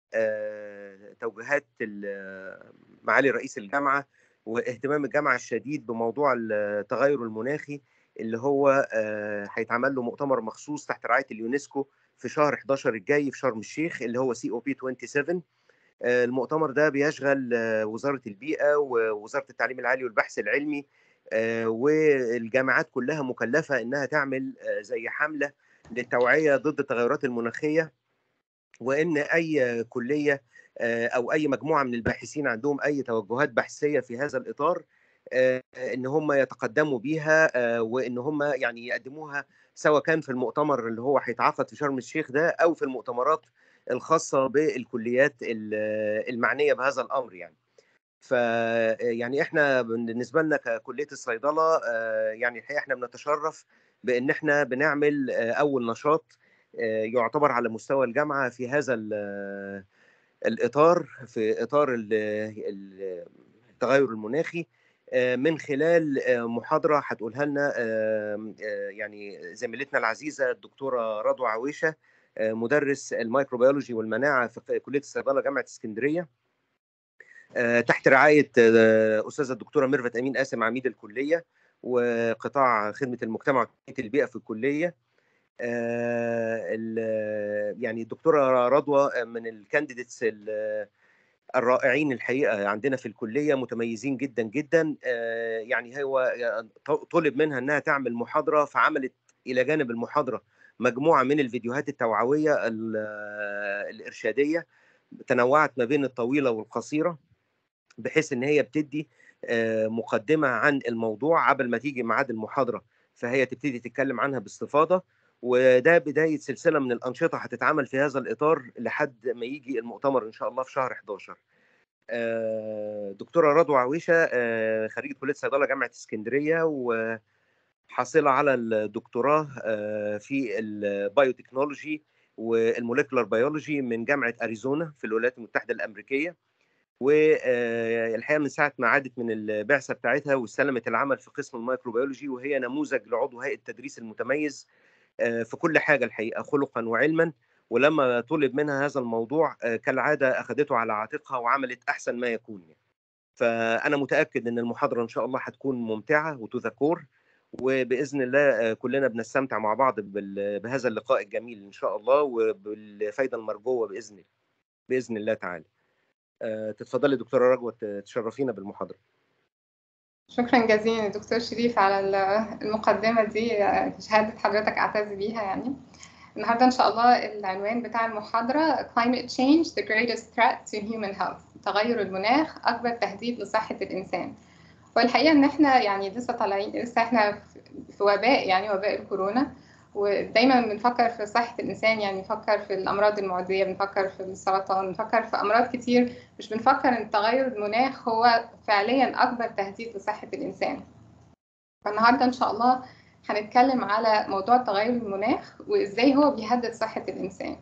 توجيهات معالي رئيس الجامعه واهتمام الجامعه الشديد بموضوع التغير المناخي اللي هو هيتعمل له مؤتمر مخصوص تحت رعايه اليونسكو في شهر 11 الجاي في شرم الشيخ اللي هو سي او بي 27 المؤتمر ده بيشغل وزاره البيئه ووزاره التعليم العالي والبحث العلمي والجامعات كلها مكلفه انها تعمل زي حمله للتوعيه ضد التغيرات المناخيه وان اي كليه او اي مجموعه من الباحثين عندهم اي توجهات بحثيه في هذا الاطار ان هم يتقدموا بيها وان هم يعني يقدموها سواء كان في المؤتمر اللي هو هيتعقد في شرم الشيخ ده او في المؤتمرات الخاصه بالكليات المعنيه بهذا الامر يعني ف يعني احنا بالنسبه لنا ككليه الصيدله يعني الحقيقه احنا بنتشرف بان احنا بنعمل اول نشاط يعتبر على مستوى الجامعه في هذا الاطار في اطار التغير المناخي من خلال محاضره هتقولها لنا يعني زميلتنا العزيزه الدكتوره رضوى عويشه مدرس الميكروبيولوجي والمناعه في كليه الصيدله جامعه اسكندريه تحت رعايه استاذه الدكتوره ميرفت امين قاسم عميد الكليه وقطاع خدمه المجتمع وتنميه البيئه في الكليه يعني الدكتوره رضوى من الكانديديتس الرائعين الحقيقه عندنا في الكليه متميزين جدا جدا يعني هو طلب منها انها تعمل محاضره فعملت الى جانب المحاضره مجموعه من الفيديوهات التوعويه الارشاديه تنوعت ما بين الطويله والقصيره بحيث ان هي بتدي مقدمه عن الموضوع قبل ما تيجي ميعاد المحاضره فهي تبتدي تتكلم عنها باستفاضه وده بدايه سلسله من الانشطه هتتعمل في هذا الاطار لحد ما يجي المؤتمر ان شاء الله في شهر 11 دكتوره رضوى عويشه خريجه كليه صيدله جامعه اسكندريه وحاصله على الدكتوراه في البايوتكنولوجي والموليكولار بيولوجي من جامعه اريزونا في الولايات المتحده الامريكيه والحقيقه من ساعه ما عادت من البعثه بتاعتها واستلمت العمل في قسم الميكروبيولوجي وهي نموذج لعضو هيئه التدريس المتميز في كل حاجه الحقيقه خلقا وعلما ولما طلب منها هذا الموضوع كالعاده اخذته على عاتقها وعملت احسن ما يكون يعني. فانا متاكد ان المحاضره ان شاء الله هتكون ممتعه وتذكر وباذن الله كلنا بنستمتع مع بعض بهذا اللقاء الجميل ان شاء الله وبالفايده المرجوه باذن الله باذن الله تعالى. تتفضلي دكتوره رجوه تشرفينا بالمحاضره. شكرا جزيلا دكتور شريف على المقدمة دي شهادة حضرتك أعتز بيها يعني النهاردة إن شاء الله العنوان بتاع المحاضرة Climate Change the greatest threat to human health تغير المناخ أكبر تهديد لصحة الإنسان والحقيقة إن إحنا يعني لسه طالعين لسه إحنا في وباء يعني وباء الكورونا ودايما بنفكر في صحة الإنسان يعني بنفكر في الأمراض المعدية بنفكر في السرطان بنفكر في أمراض كتير مش بنفكر إن تغير المناخ هو فعليا أكبر تهديد لصحة الإنسان فالنهاردة إن شاء الله هنتكلم على موضوع تغير المناخ وإزاي هو بيهدد صحة الإنسان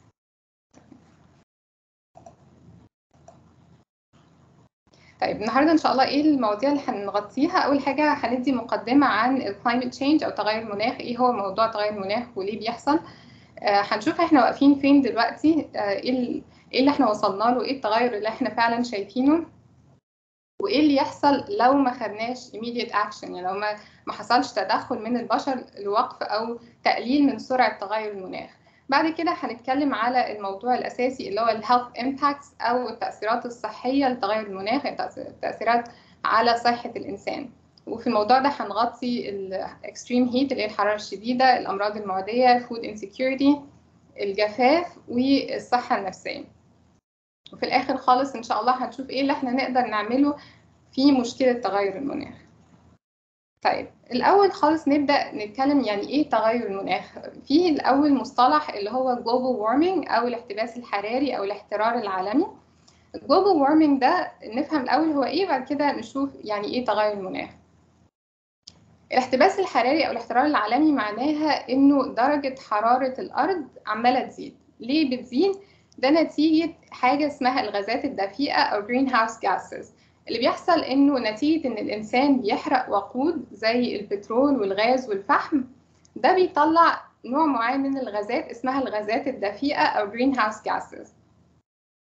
طيب النهارده ان شاء الله ايه المواضيع اللي هنغطيها اول حاجه هندي مقدمه عن الكلايمت تشينج او تغير المناخ ايه هو موضوع تغير المناخ وليه بيحصل آه هنشوف احنا واقفين فين دلوقتي آه ايه ايه اللي احنا وصلنا له ايه التغير اللي احنا فعلا شايفينه وايه اللي يحصل لو ما خدناش immediate action يعني لو ما ما حصلش تدخل من البشر لوقف او تقليل من سرعه تغير المناخ بعد كده هنتكلم على الموضوع الأساسي اللي هو الهيلث امباكتس أو التأثيرات الصحية لتغير المناخ التأثيرات على صحة الإنسان وفي الموضوع ده هنغطي الاكستريم هيت اللي هي الحرارة الشديدة الأمراض المعدية فود انسكيورتي الجفاف والصحة النفسية وفي الآخر خالص إن شاء الله هنشوف إيه اللي إحنا نقدر نعمله في مشكلة تغير المناخ طيب الأول خالص نبدأ نتكلم يعني إيه تغير المناخ في الأول مصطلح اللي هو global warming أو الاحتباس الحراري أو الاحترار العالمي global warming ده نفهم الأول هو إيه بعد كده نشوف يعني إيه تغير المناخ الاحتباس الحراري أو الاحترار العالمي معناها إنه درجة حرارة الأرض عمالة تزيد ليه بتزيد؟ ده نتيجة حاجة اسمها الغازات الدفيئة أو greenhouse gases اللي بيحصل انه نتيجه ان الانسان بيحرق وقود زي البترول والغاز والفحم ده بيطلع نوع معين من الغازات اسمها الغازات الدفيئه او green house gases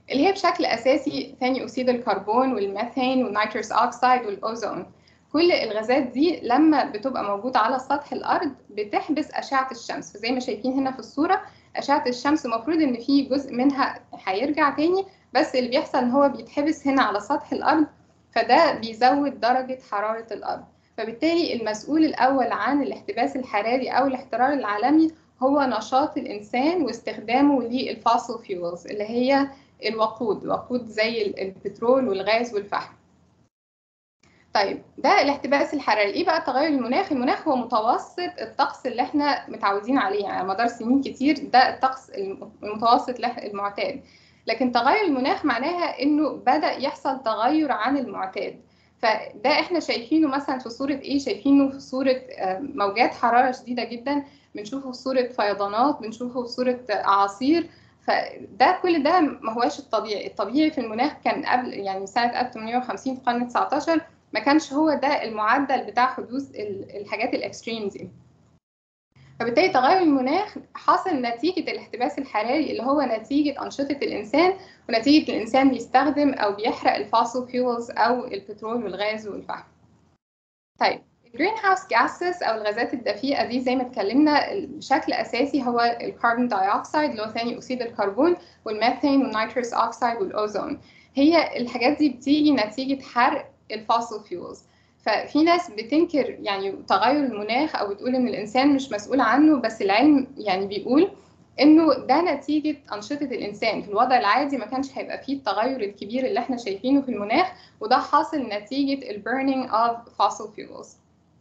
اللي هي بشكل اساسي ثاني اكسيد الكربون والميثان والنيتروس اوكسيد والاوزون كل الغازات دي لما بتبقى موجوده على سطح الارض بتحبس اشعه الشمس فزي ما شايفين هنا في الصوره اشعه الشمس المفروض ان في جزء منها هيرجع تاني بس اللي بيحصل ان هو بيتحبس هنا على سطح الارض فده بيزود درجه حراره الارض فبالتالي المسؤول الاول عن الاحتباس الحراري او الاحترار العالمي هو نشاط الانسان واستخدامه للفاسل فيولز اللي هي الوقود الوقود زي البترول والغاز والفحم طيب ده الاحتباس الحراري ايه بقى تغير المناخ المناخ هو متوسط الطقس اللي احنا متعودين عليه يعني على مدار سنين كتير ده الطقس المتوسط المعتاد لكن تغير المناخ معناها انه بدا يحصل تغير عن المعتاد فده احنا شايفينه مثلا في صوره ايه شايفينه في صوره موجات حراره شديده جدا بنشوفه في صوره فيضانات بنشوفه في صوره اعاصير فده كل ده ما هواش الطبيعي الطبيعي في المناخ كان قبل يعني سنه 1850 في القرن 19 ما كانش هو ده المعدل بتاع حدوث الحاجات الاكستريم دي فبالتالي تغير المناخ حاصل نتيجة الاحتباس الحراري اللي هو نتيجة أنشطة الإنسان ونتيجة الإنسان بيستخدم أو بيحرق الفاسل فيولز أو البترول والغاز والفحم. طيب الجرين هاوس جاسز أو الغازات الدفيئة دي زي ما اتكلمنا بشكل أساسي هو الكربون دايوكسيد اللي هو ثاني أكسيد الكربون والميثان والنيتروس أوكسيد والأوزون. هي الحاجات دي بتيجي نتيجة حرق الفاسل فيولز. ففي ناس بتنكر يعني تغير المناخ او بتقول ان الانسان مش مسؤول عنه بس العلم يعني بيقول انه ده نتيجه انشطه الانسان في الوضع العادي ما كانش هيبقى فيه التغير الكبير اللي احنا شايفينه في المناخ وده حاصل نتيجه البيرنينج اوف فossil فيولز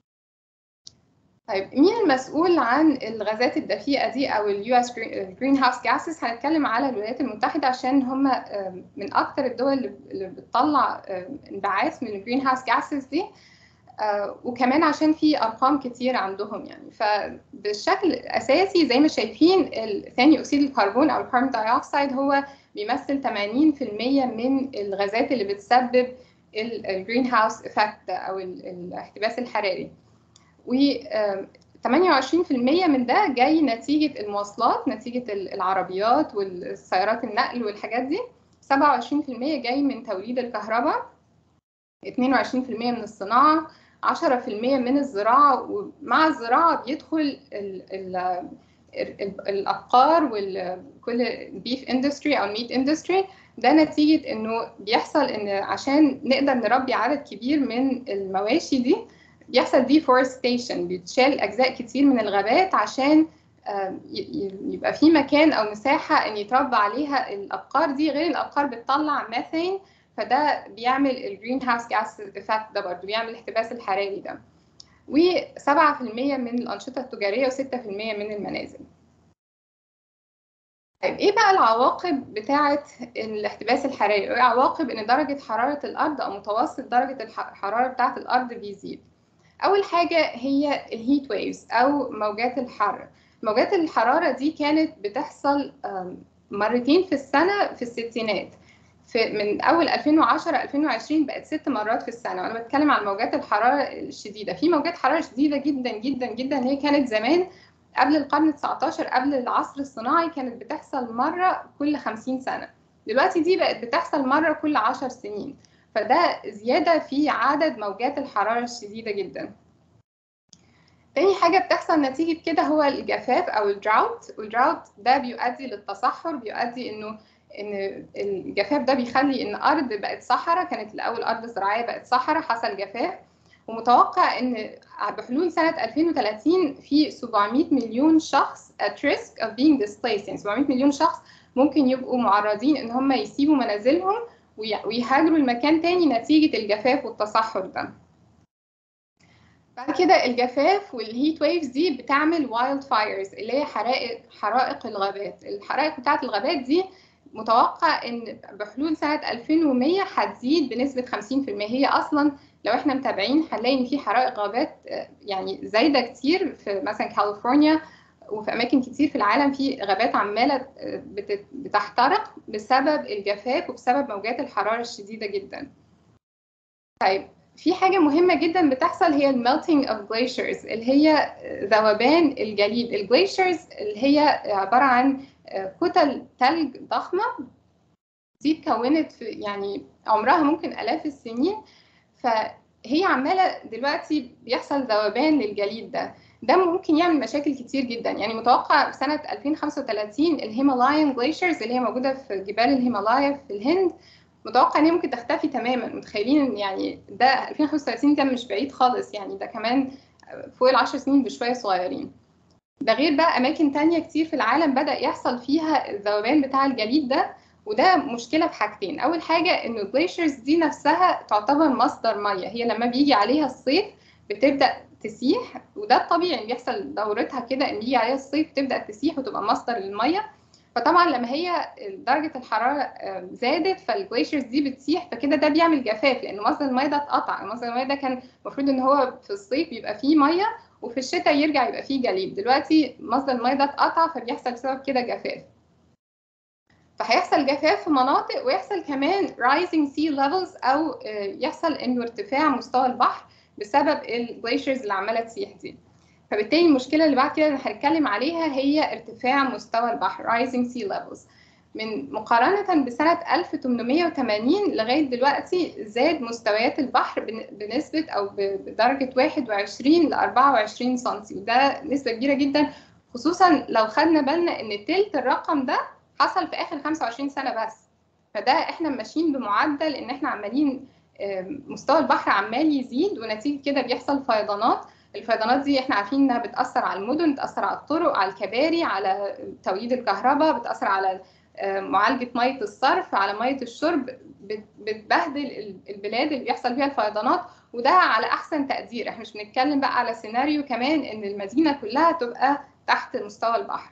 طيب مين المسؤول عن الغازات الدفيئه دي او اليو اس جرين هاوس جاسز هنتكلم على الولايات المتحده عشان هم من اكتر الدول اللي بتطلع انبعاث من الجرين هاوس جاسز دي وكمان عشان في ارقام كتير عندهم يعني فبالشكل الاساسي زي ما شايفين ثاني اكسيد الكربون او الكربون دايوكسيد هو بيمثل 80% من الغازات اللي بتسبب الجرين هاوس افكت او الاحتباس الحراري و 28% من ده جاي نتيجة المواصلات نتيجة العربيات والسيارات النقل والحاجات دي 27% جاي من توليد الكهرباء 22% من الصناعة 10% من الزراعة ومع الزراعة بيدخل ال ال الأبقار وكل البيف اندستري أو الميت اندستري ده نتيجة إنه بيحصل إن عشان نقدر نربي عدد كبير من المواشي دي بيحصل deforestation بيتشال أجزاء كتير من الغابات عشان يبقى في مكان أو مساحة إن يتربى عليها الأبقار دي غير الأبقار بتطلع ميثان فده بيعمل الجرين هاوس جاس افكت ده برضه بيعمل الاحتباس الحراري ده و7% من الأنشطة التجارية و6% من المنازل طيب ايه بقى العواقب بتاعه الاحتباس الحراري ايه عواقب ان درجه حراره الارض او متوسط درجه الحراره بتاعه الارض بيزيد اول حاجه هي الهيت ويفز او موجات الحر موجات الحراره دي كانت بتحصل مرتين في السنه في الستينات في من اول 2010 2020 بقت ست مرات في السنه وانا بتكلم عن موجات الحراره الشديده في موجات حراره شديده جدا جدا جدا هي كانت زمان قبل القرن 19 قبل العصر الصناعي كانت بتحصل مره كل 50 سنه دلوقتي دي بقت بتحصل مره كل 10 سنين فده زياده في عدد موجات الحراره الشديده جدا تاني حاجة بتحصل نتيجة كده هو الجفاف أو الدراوت والدراوت ده بيؤدي للتصحر بيؤدي إنه ان الجفاف ده بيخلي ان ارض بقت صحراء كانت الاول ارض زراعيه بقت صحراء حصل جفاف ومتوقع ان بحلول سنه 2030 في 700 مليون شخص at risk of being displaced يعني 700 مليون شخص ممكن يبقوا معرضين ان هم يسيبوا منازلهم ويهاجروا المكان تاني نتيجه الجفاف والتصحر ده بعد كده الجفاف والهيت ويفز دي بتعمل وايلد فايرز اللي هي حرائق حرائق الغابات الحرائق بتاعه الغابات دي متوقع ان بحلول سنه 2100 هتزيد بنسبه 50% هي اصلا لو احنا متابعين هنلاقي ان في حرائق غابات يعني زايده كتير في مثلا كاليفورنيا وفي اماكن كتير في العالم في غابات عماله بتحترق بسبب الجفاف وبسبب موجات الحراره الشديده جدا. طيب في حاجة مهمة جدا بتحصل هي الميلتينج اوف glaciers اللي هي ذوبان الجليد الجليشرز اللي هي عبارة عن كتل ثلج ضخمة دي اتكونت في يعني عمرها ممكن آلاف السنين فهي عمالة دلوقتي بيحصل ذوبان للجليد ده ده ممكن يعمل مشاكل كتير جدا يعني متوقع في سنة 2035 الهيمالايان جليشرز اللي هي موجودة في جبال الهيمالايا في الهند متوقع ان هي ممكن تختفي تماما متخيلين ان يعني ده 2035 ده مش بعيد خالص يعني ده كمان فوق العشر سنين بشوية صغيرين ده غير بقى أماكن تانية كتير في العالم بدأ يحصل فيها الذوبان بتاع الجليد ده وده مشكلة في حاجتين أول حاجة إن الجليشرز دي نفسها تعتبر مصدر مية هي لما بيجي عليها الصيف بتبدأ تسيح وده الطبيعي بيحصل دورتها كده إن يجي عليها الصيف تبدأ تسيح وتبقى مصدر للمية فطبعا لما هي درجة الحرارة زادت فالجليشرز دي بتسيح فكده ده بيعمل جفاف لأن مصدر المية ده اتقطع مصدر المية ده كان المفروض إن هو في الصيف يبقى فيه مية وفي الشتاء يرجع يبقى فيه جليد دلوقتي مصدر المية ده اتقطع فبيحصل بسبب كده جفاف فهيحصل جفاف في مناطق ويحصل كمان rising sea levels أو يحصل إنه ارتفاع مستوى البحر بسبب الجليشرز اللي عمالة تسيح دي فبالتالي المشكلة اللي بعد كده اللي هنتكلم عليها هي ارتفاع مستوى البحر rising sea levels من مقارنة بسنة 1880 لغاية دلوقتي زاد مستويات البحر بنسبة أو بدرجة 21 ل 24 سنتي وده نسبة كبيرة جدا خصوصا لو خدنا بالنا إن تلت الرقم ده حصل في آخر 25 سنة بس فده إحنا ماشيين بمعدل إن إحنا عمالين مستوى البحر عمال يزيد ونتيجة كده بيحصل فيضانات الفيضانات دي احنا عارفين انها بتاثر على المدن بتاثر على الطرق على الكباري على توليد الكهرباء بتاثر على معالجه ميه الصرف على ميه الشرب بتبهدل البلاد اللي بيحصل فيها الفيضانات وده على احسن تقدير احنا مش بنتكلم بقى على سيناريو كمان ان المدينه كلها تبقى تحت مستوى البحر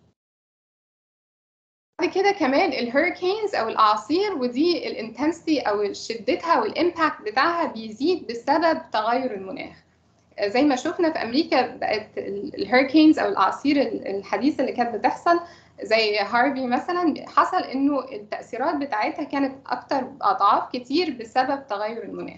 بعد كده كمان الهurricanes او الاعاصير ودي الانتنسيتي او شدتها والامباكت بتاعها بيزيد بسبب تغير المناخ زي ما شفنا في امريكا بقت الهurricanes او الاعاصير الحديثه اللي كانت بتحصل زي هارفي مثلا حصل انه التاثيرات بتاعتها كانت اكتر اضعاف كتير بسبب تغير المناخ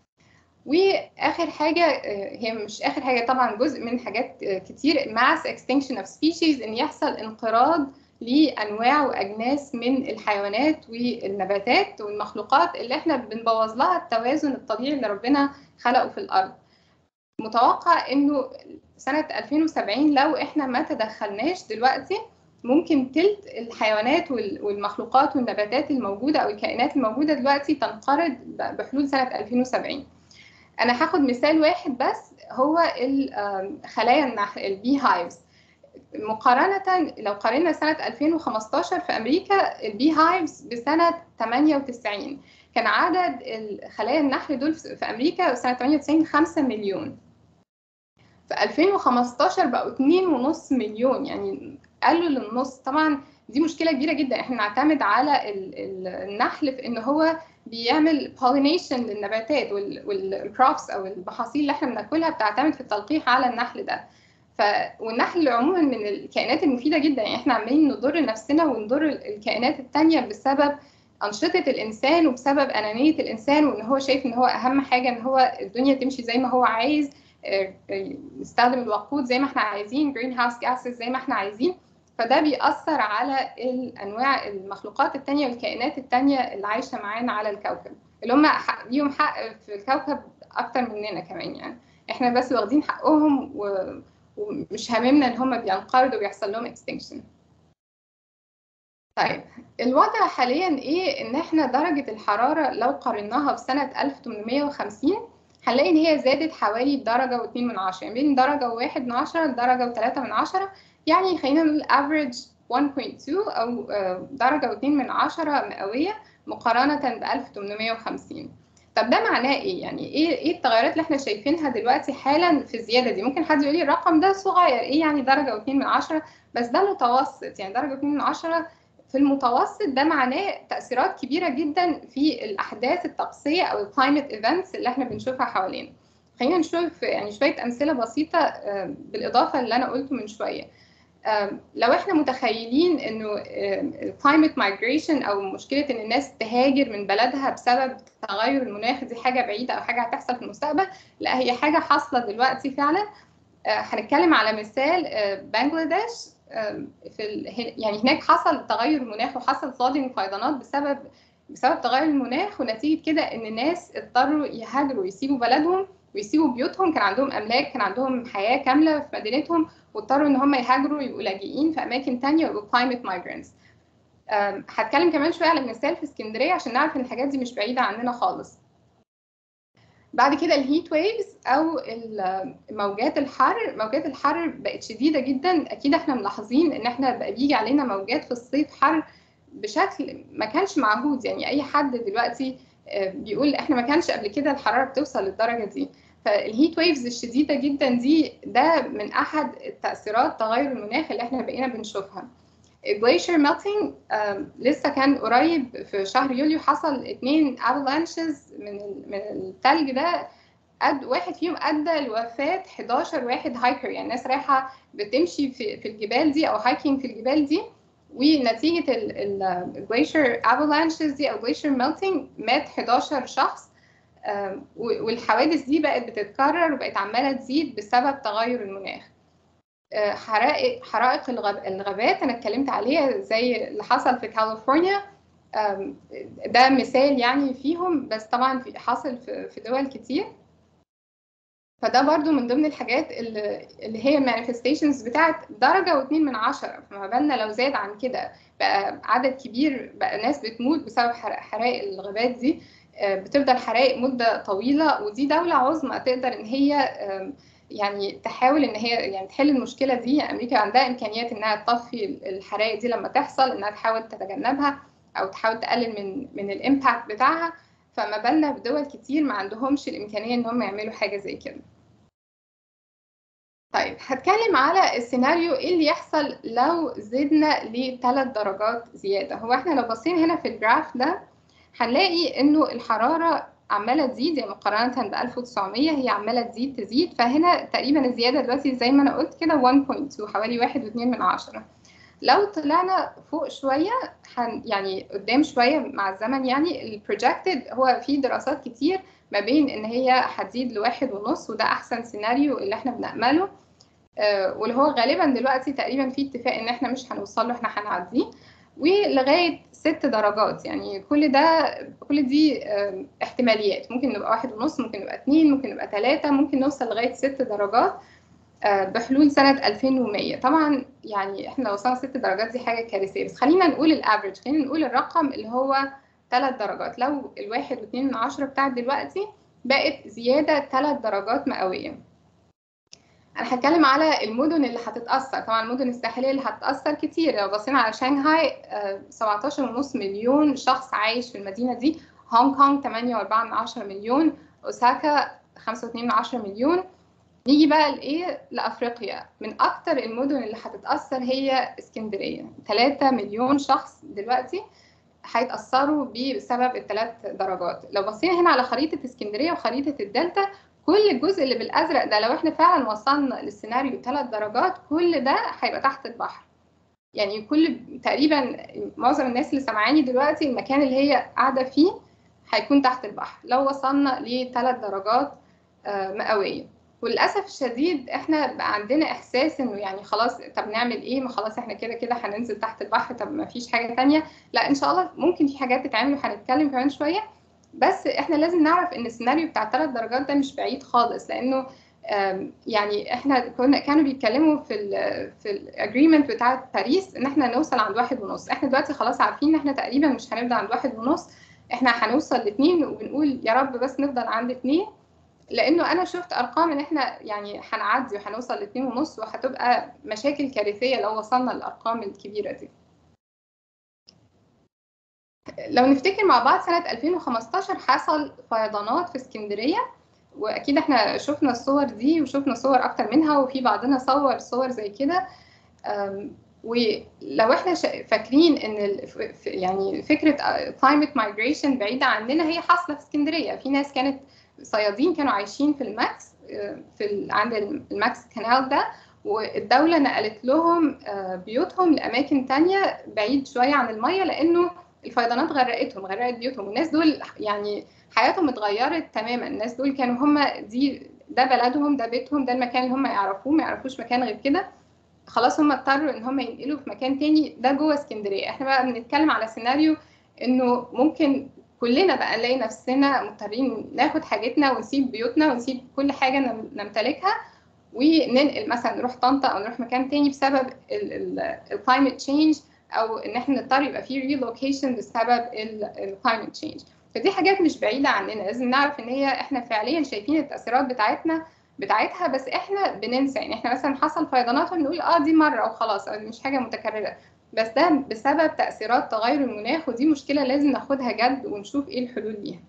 واخر حاجه هي مش اخر حاجه طبعا جزء من حاجات كتير mass extinction of species ان يحصل انقراض لانواع واجناس من الحيوانات والنباتات والمخلوقات اللي احنا بنبوظ لها التوازن الطبيعي اللي ربنا خلقه في الارض متوقع انه سنة 2070 لو احنا ما تدخلناش دلوقتي ممكن تلت الحيوانات والمخلوقات والنباتات الموجودة او الكائنات الموجودة دلوقتي تنقرض بحلول سنة 2070 انا هاخد مثال واحد بس هو خلايا النحل البي هايفز مقارنة لو قارنا سنة 2015 في أمريكا البي هايفز بسنة 98 كان عدد خلايا النحل دول في أمريكا سنة 98 5 مليون في 2015 بقوا 2.5 مليون يعني قالوا للنص طبعا دي مشكلة كبيرة جدا احنا نعتمد على النحل في ان هو بيعمل pollination للنباتات والكروبس او المحاصيل اللي احنا بناكلها بتعتمد في التلقيح على النحل ده ف والنحل عموما من الكائنات المفيدة جدا يعني احنا عمالين نضر نفسنا ونضر الكائنات التانية بسبب أنشطة الإنسان وبسبب أنانية الإنسان وإن هو شايف إن هو أهم حاجة إن هو الدنيا تمشي زي ما هو عايز نستخدم الوقود زي ما احنا عايزين جرين هاوس جاسز زي ما احنا عايزين فده بيأثر على الأنواع المخلوقات التانية والكائنات التانية اللي عايشة معانا على الكوكب اللي هم ليهم حق في الكوكب أكتر مننا كمان يعني احنا بس واخدين حقهم و... ومش هاممنا ان هم بينقرضوا ويحصل لهم extinction طيب الوضع حاليا ايه ان احنا درجة الحرارة لو قارناها بسنة 1850 هنلاقي ان هي زادت حوالي بدرجة واتنين من عشرة بين درجة وواحد من عشرة لدرجة وتلاتة من عشرة يعني خلينا نقول average 1.2 او درجة واتنين من عشرة مئوية مقارنة ب 1850 طب ده معناه ايه يعني ايه ايه التغيرات اللي احنا شايفينها دلوقتي حالا في الزياده دي ممكن حد يقول لي الرقم ده صغير ايه يعني درجه و2 من عشرة بس ده متوسط يعني درجه و2 من عشرة في المتوسط ده معناه تاثيرات كبيره جدا في الاحداث الطقسيه او الكلايمت ايفنتس اللي احنا بنشوفها حوالينا خلينا نشوف يعني شويه امثله بسيطه بالاضافه اللي انا قلته من شويه لو احنا متخيلين انه الكلايمت مايجريشن او مشكله ان الناس تهاجر من بلدها بسبب تغير المناخ دي حاجه بعيده او حاجه هتحصل في المستقبل لا هي حاجه حاصله دلوقتي فعلا هنتكلم على مثال بنجلاديش في ال... يعني هناك حصل تغير مناخ وحصل flooding وفيضانات بسبب بسبب تغير المناخ ونتيجه كده ان الناس اضطروا يهاجروا يسيبوا بلدهم ويسيبوا بيوتهم كان عندهم املاك كان عندهم حياه كامله في مدينتهم واضطروا ان هم يهاجروا يبقوا لاجئين في اماكن تانية ويبقوا climate migrants هتكلم كمان شويه على مثال في اسكندريه عشان نعرف ان الحاجات دي مش بعيده عننا خالص بعد كده الهيت ويفز او موجات الحر موجات الحر بقت شديده جدا اكيد احنا ملاحظين ان احنا بقى بيجي علينا موجات في الصيف حر بشكل ما كانش معهود يعني اي حد دلوقتي بيقول احنا ما كانش قبل كده الحراره بتوصل للدرجه دي فالهيت ويفز الشديده جدا دي ده من احد التاثيرات تغير المناخ اللي احنا بقينا بنشوفها الجليشير ميلتنج لسه كان قريب في شهر يوليو حصل اتنين افلانشز من من الثلج ده قد واحد فيهم ادى لوفاه 11 واحد هايكر يعني ناس رايحه بتمشي في في الجبال دي او هايكينج في الجبال دي ونتيجه الجليشير افلانشز دي او جليشير ميلتنج مات 11 شخص والحوادث دي بقت بتتكرر وبقت عماله تزيد بسبب تغير المناخ حرائق حرائق الغابات انا اتكلمت عليها زي اللي حصل في كاليفورنيا ده مثال يعني فيهم بس طبعا في حاصل في دول كتير فده برضو من ضمن الحاجات اللي, اللي هي المانيفستيشنز بتاعت درجة واتنين من عشرة فما بالنا لو زاد عن كده بقى عدد كبير بقى ناس بتموت بسبب حرائق الغابات دي بتفضل حرائق مدة طويلة ودي دولة عظمى تقدر إن هي يعني تحاول ان هي يعني تحل المشكله دي امريكا عندها امكانيات انها تطفي الحرائق دي لما تحصل انها تحاول تتجنبها او تحاول تقلل من من الامباكت بتاعها فما بالنا بدول كتير ما عندهمش الامكانيه ان هم يعملوا حاجه زي كده طيب هتكلم على السيناريو ايه اللي يحصل لو زدنا لثلاث درجات زياده هو احنا لو بصينا هنا في الجراف ده هنلاقي انه الحراره عماله تزيد يعني مقارنه ب 1900 هي عماله تزيد تزيد فهنا تقريبا الزياده دلوقتي زي ما انا قلت كده 1.2 حوالي 1.2 من عشرة لو طلعنا فوق شويه حن يعني قدام شويه مع الزمن يعني البروجكتد هو في دراسات كتير ما بين ان هي هتزيد لواحد ونص وده احسن سيناريو اللي احنا بنأمله آه واللي هو غالبا دلوقتي تقريبا في اتفاق ان احنا مش هنوصل له احنا هنعديه ولغايه ست درجات يعني كل ده كل دي احتماليات ممكن نبقى واحد ونص ممكن نبقى اتنين ممكن نبقى تلاتة ممكن نوصل لغايه ست درجات بحلول سنه 2100 طبعا يعني احنا لو وصلنا ست درجات دي حاجه كارثيه بس خلينا نقول الافريج خلينا نقول الرقم اللي هو ثلاث درجات لو الواحد واثنين من عشرة بتاعت دلوقتي بقت زياده ثلاث درجات مئويه انا هتكلم على المدن اللي هتتاثر طبعا المدن الساحليه اللي هتتاثر كتير لو بصينا على شانغهاي 17.5 مليون شخص عايش في المدينه دي هونج كونج 8.4 مليون اوساكا 5.2 مليون نيجي بقى لايه لافريقيا من اكتر المدن اللي هتتاثر هي اسكندريه 3 مليون شخص دلوقتي هيتاثروا بسبب الثلاث درجات لو بصينا هنا على خريطه اسكندريه وخريطه الدلتا كل الجزء اللي بالازرق ده لو احنا فعلا وصلنا للسيناريو ثلاث درجات كل ده هيبقى تحت البحر يعني كل تقريبا معظم الناس اللي سامعاني دلوقتي المكان اللي هي قاعده فيه هيكون تحت البحر لو وصلنا لثلاث درجات مئويه وللاسف الشديد احنا بقى عندنا احساس انه يعني خلاص طب نعمل ايه ما خلاص احنا كده كده هننزل تحت البحر طب ما فيش حاجه تانية لا ان شاء الله ممكن في حاجات تتعمل وهنتكلم كمان شويه بس احنا لازم نعرف ان السيناريو بتاع الثلاث درجات ده مش بعيد خالص لانه يعني احنا كنا كانوا بيتكلموا في ال في الاجريمنت بتاعه باريس ان احنا نوصل عند واحد ونص احنا دلوقتي خلاص عارفين ان احنا تقريبا مش هنبدا عند واحد ونص احنا هنوصل لاثنين وبنقول يا رب بس نفضل عند اثنين لانه انا شفت ارقام ان احنا يعني هنعدي وهنوصل لاثنين ونص وهتبقى مشاكل كارثيه لو وصلنا للارقام الكبيره دي لو نفتكر مع بعض سنة 2015 حصل فيضانات في اسكندرية وأكيد احنا شفنا الصور دي وشفنا صور أكتر منها وفي بعضنا صور صور زي كده ولو احنا فاكرين ان يعني فكرة climate migration بعيدة عننا هي حاصلة في اسكندرية في ناس كانت صيادين كانوا عايشين في الماكس في عند الماكس كانال ده والدولة نقلت لهم بيوتهم لأماكن تانية بعيد شوية عن المية لأنه الفيضانات غرقتهم غرقت بيوتهم والناس دول يعني حياتهم اتغيرت تماما الناس دول كانوا هم دي ده بلدهم ده بيتهم ده المكان اللي هم يعرفوه ما يعرفوش مكان غير كده خلاص هم اضطروا ان هم ينقلوا في مكان تاني ده جوه اسكندريه احنا بقى بنتكلم على سيناريو انه ممكن كلنا بقى نلاقي نفسنا مضطرين ناخد حاجتنا ونسيب بيوتنا ونسيب كل حاجه نمتلكها وننقل مثلا نروح طنطا او نروح مكان تاني بسبب الكلايمت تشينج او ان احنا نضطر يبقى في ريلوكيشن بسبب الكلايمت تشينج فدي حاجات مش بعيده عننا لازم نعرف ان هي احنا فعليا شايفين التاثيرات بتاعتنا بتاعتها بس احنا بننسى يعني احنا مثلا حصل فيضانات وبنقول اه دي مره وخلاص أو مش حاجه متكرره بس ده بسبب تاثيرات تغير المناخ ودي مشكله لازم ناخدها جد ونشوف ايه الحلول ليها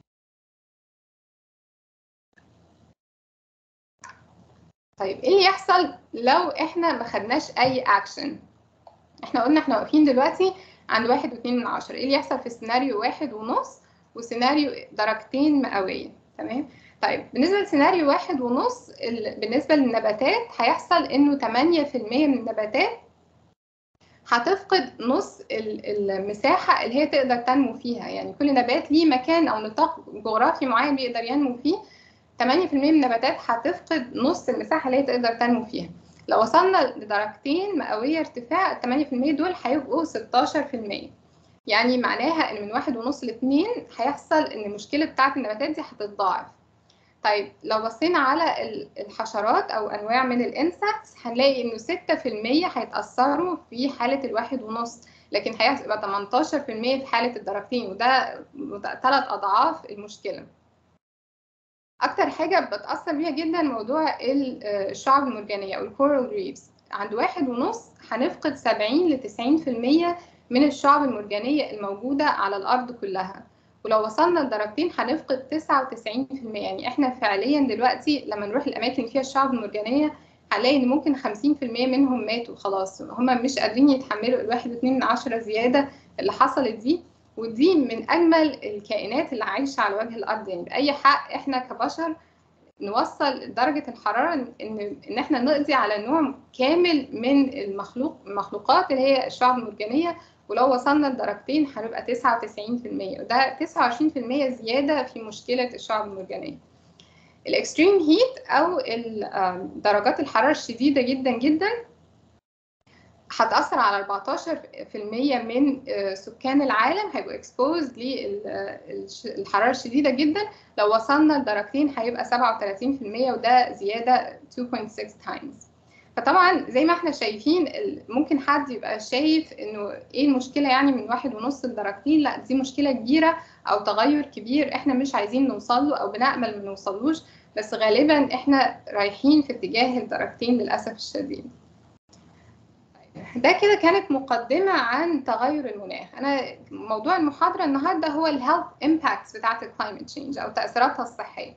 طيب ايه اللي يحصل لو احنا ما خدناش اي اكشن احنا قلنا احنا واقفين دلوقتي عند واحد واتنين من عشرة ايه اللي يحصل في سيناريو واحد ونص وسيناريو درجتين مئوية تمام طيب بالنسبة لسيناريو واحد ونص ال... بالنسبة للنباتات هيحصل انه 8% من النباتات هتفقد نص المساحة اللي هي تقدر تنمو فيها يعني كل نبات ليه مكان أو نطاق جغرافي معين بيقدر ينمو فيه 8% من النباتات هتفقد نص المساحة اللي هي تقدر تنمو فيها لو وصلنا لدرجتين مئوية ارتفاع ال 8% دول هيبقوا 16% يعني معناها ان من واحد ونص لاتنين هيحصل ان المشكلة بتاعت النباتات دي هتتضاعف طيب لو بصينا على الحشرات او انواع من الانسكتس هنلاقي انه 6% هيتاثروا في حاله الواحد ونص لكن هيبقى 18% في حاله الدرجتين وده ثلاث اضعاف المشكله اكتر حاجه بتاثر بيها جدا موضوع الشعب المرجانيه او الكورال ريفز عند واحد ونص هنفقد 70 ل 90% من الشعب المرجانيه الموجوده على الارض كلها ولو وصلنا لدرجتين هنفقد 99% يعني احنا فعليا دلوقتي لما نروح الاماكن اللي فيها الشعب المرجانيه هنلاقي ان ممكن 50% منهم ماتوا خلاص هم مش قادرين يتحملوا الواحد واتنين من عشرة زياده اللي حصلت دي ودي من اجمل الكائنات اللي عايشه على وجه الارض يعني باي حق احنا كبشر نوصل درجه الحراره ان ان احنا نقضي على نوع كامل من المخلوق المخلوقات اللي هي الشعب المرجانيه ولو وصلنا لدرجتين هنبقى 99% وده 29% زيادة في مشكلة الشعب المرجانية. الاكستريم هيت أو درجات الحرارة الشديدة جدا جدا هتأثر على 14% من سكان العالم هيبقوا exposed للحرارة الشديدة جدا لو وصلنا لدرجتين هيبقى 37% وده زيادة 2.6 times. فطبعا زي ما احنا شايفين ممكن حد يبقى شايف انه ايه المشكله يعني من واحد ونص لدرجتين لا دي مشكله كبيره او تغير كبير احنا مش عايزين نوصل له او بنامل ما نوصلوش بس غالبا احنا رايحين في اتجاه الدرجتين للاسف الشديد ده كده كانت مقدمة عن تغير المناخ أنا موضوع المحاضرة النهاردة هو الهيلث امباكتس بتاعة الكلايمت تشينج أو تأثيراتها الصحية